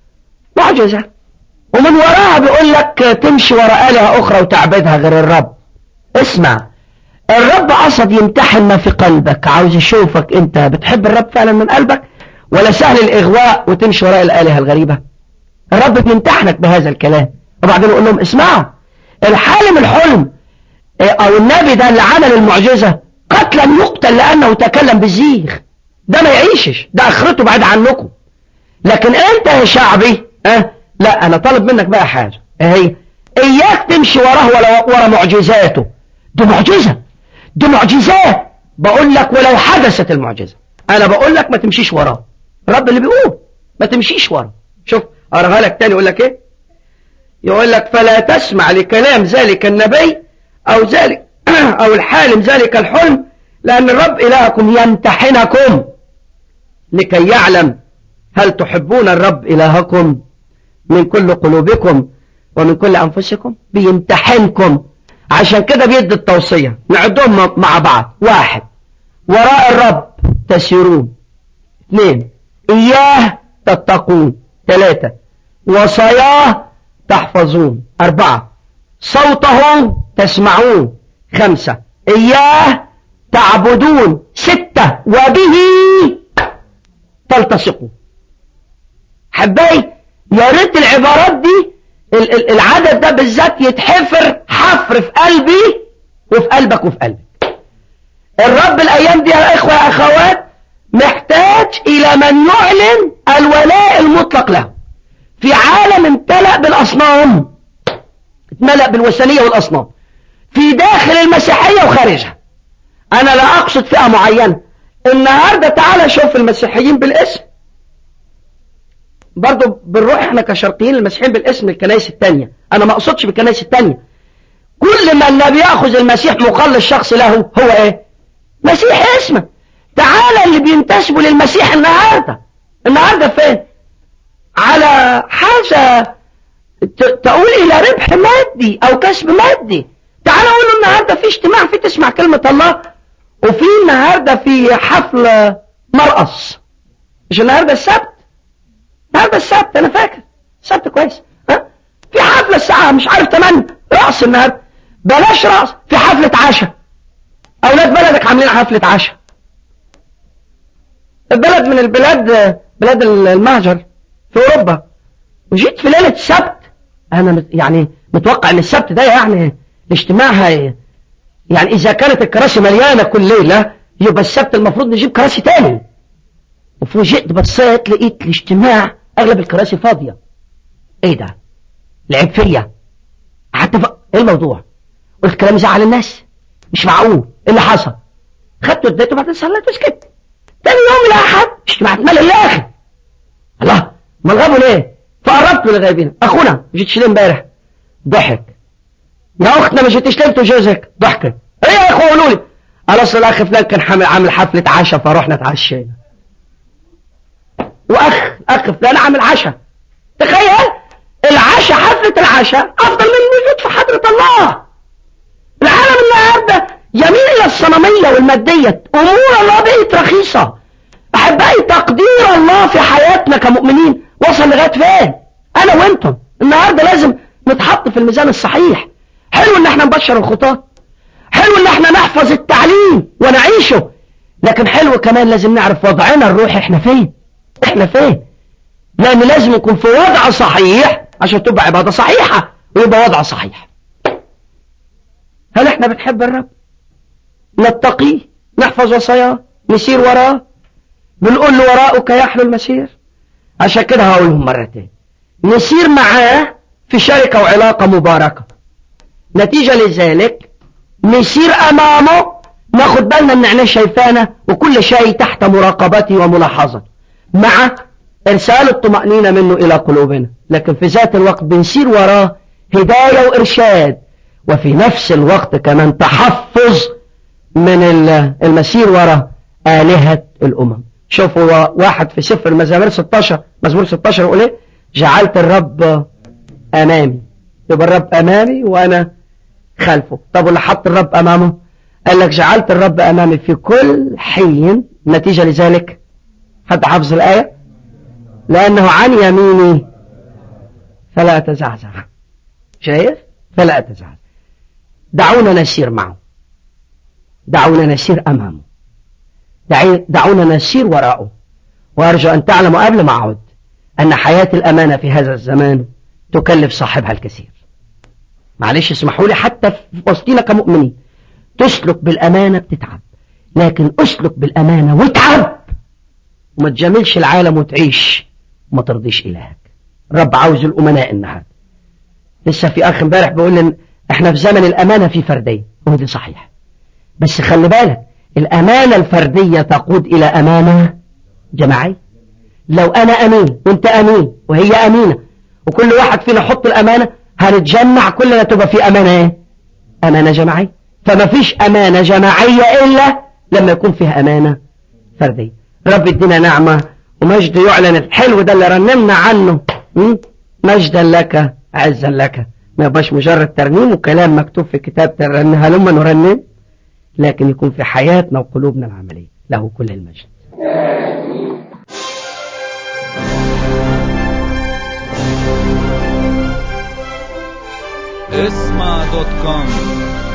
معجزة ومن وراها بيقول لك تمشي وراء آلهة أخرى وتعبدها غير الرب اسمع الرب قصد يمتحن ما في قلبك عاوز يشوفك انت بتحب الرب فعلا من قلبك ولا سهل الإغواء وتمشي وراء الآلهة الغريبة الرب بيمتحنك بهذا الكلام وبعدين يقول لهم اسمعوا الحالم الحلم او النبي ده اللي عمل المعجزة قتلا يقتل لأنه تكلم بالزيغ ده ما يعيشش ده اخرته بعد عنكم لكن انت يا شعبي اه لا انا طالب منك بقى حاجة اهي اياك تمشي وراه ولا ورا معجزاته دي معجزة دي معجزات بقول لك ولو حدثت المعجزة انا بقول لك ما تمشيش وراه الرب اللي بيقول ما تمشيش وراه شوف اقراها لك تاني يقول لك ايه يقول لك فلا تسمع لكلام ذلك النبي او ذلك او الحالم ذلك الحلم لان الرب الهكم يمتحنكم لكي يعلم هل تحبون الرب الهكم من كل قلوبكم ومن كل انفسكم بيمتحنكم عشان كده بيدي التوصية نعدهم مع بعض واحد وراء الرب تسيرون اثنين اياه تتقون ثلاثة وصاياه تحفظون أربعة صوته تسمعون خمسة إياه تعبدون ستة وبه تلتصقوا حباي يا ريت العبارات دي ال- ال- العدد ده بالذات يتحفر حفر في قلبي وفي قلبك وفي قلبك الرب الايام دي يا اخوة يا اخوات محتاج الى من يعلن الولاء المطلق له في عالم امتلأ بالاصنام اتملأ بالوثنية والاصنام في داخل المسيحية وخارجها انا لا اقصد فئة معينة النهاردة تعالى شوف المسيحيين بالاسم برضو بنروح احنا كشرقيين المسيحيين بالاسم الكنائس التانية انا ما اقصدش بالكنائس التانية كل من لا بياخذ المسيح مخلص شخص له هو ايه مسيح اسمه تعالى اللي بينتسبوا للمسيح النهاردة النهاردة فين على حاجة ت- تقول الى ربح مادي او كسب مادي تعالى قول له النهاردة في اجتماع في تسمع كلمة الله وفي النهاردة في حفل مرقص مش النهاردة السبت النهاردة السبت انا فاكر السبت كويس ها في حفلة الساعة مش عارف 8 رقص النهاردة بلاش رقص في حفلة عشاء اولاد بلدك عاملين حفلة عشاء البلد من البلاد بلاد المهجر في اوروبا وجيت في ليلة السبت انا مت- يعني متوقع ان السبت ده يعني الاجتماع هي يعني اذا كانت الكراسي مليانة كل ليلة يبقى السبت المفروض نجيب كراسي تاني وفوجئت بصيت لقيت الاجتماع اغلب الكراسي فاضية ايه ده لعب فيا حتى ف... ايه الموضوع قلت كلام زعل الناس مش معقول ايه اللي حصل خدته اديته بعدين صليت وسكت تاني يوم الاحد اجتماع اتملى يا اخي الله ما غابوا ليه فقربت من الغايبين اخونا ما جيتش ليه امبارح ضحك يا اختنا ما جيتش ليه انت وجوزك ضحكت ايه يا اخوه قولوا لي قال اصل الاخ فلان كان حامل عامل حفله عشاء فروحنا اتعشينا واخ اخ فلان عامل عشاء تخيل العشاء حفله العشاء افضل من الوجود في حضره الله العالم النهارده يميل الى الصنميه والماديه امور الله بقت رخيصه احبائي تقدير الله في حياتنا كمؤمنين وصل لغايه فين انا وانتم النهارده لازم نتحط في الميزان الصحيح حلو ان احنا نبشر الخطاه حلو ان احنا نحفظ التعليم ونعيشه لكن حلو كمان لازم نعرف وضعنا الروحي احنا فين احنا فين لان لازم يكون في وضع صحيح عشان تبقى عبادة صحيحة ويبقى وضع صحيح هل احنا بنحب الرب نتقيه نحفظ وصاياه نسير وراه بنقول له وراءك يحلو المسير عشان كده هقولهم مرتين نسير معاه في شركة وعلاقة مباركة نتيجة لذلك نسير أمامه ناخد بالنا ان عينيه شايفانا وكل شيء تحت مراقبتي وملاحظتي مع إرسال الطمأنينة منه إلى قلوبنا لكن في ذات الوقت بنسير وراه هداية وإرشاد وفي نفس الوقت كمان تحفظ من ال- المسير ورا آلهة الأمم شوفوا واحد في سفر المزامير 16 مزمور 16 يقول ايه جعلت الرب أمامي يبقى الرب أمامي وأنا خلفه طب واللي حط الرب أمامه قال لك جعلت الرب أمامي في كل حين نتيجة لذلك حد حافظ الآية لأنه عن يميني فلا أتزعزع شايف فلا أتزعزع دعونا نسير معه دعونا نسير أمامه دعي- دعونا نسير وراءه وأرجو أن تعلموا قبل ما أعود أن حياة الأمانة في هذا الزمان تكلف صاحبها الكثير معلش اسمحوا لي حتى في وسطينا كمؤمنين تسلك بالأمانة بتتعب لكن اسلك بالأمانة واتعب وما تجاملش العالم وتعيش وما ترضيش إلهك الرب عاوز الأمناء النهارده لسه في أخ امبارح بيقول لي احنا في زمن الأمانة في فردية ودي صحيح بس خلي بالك الأمانة الفردية تقود إلى أمانة جماعية لو أنا أمين وأنت أمين وهي أمينة وكل واحد فينا يحط الأمانة هنتجمع كلنا تبقى في أمانة إيه؟ أمانة جماعية فما فيش أمانة جماعية إلا لما يكون فيها أمانة فردية رب يدينا نعمة ومجد يعلن الحلو ده اللي رنمنا عنه م? مجدا لك عزا لك ما يبقاش مجرد ترنيم وكلام مكتوب في كتاب ترنم هلما نرنم لكن يكون في حياتنا وقلوبنا العملية له كل المجد اسمع دوت كوم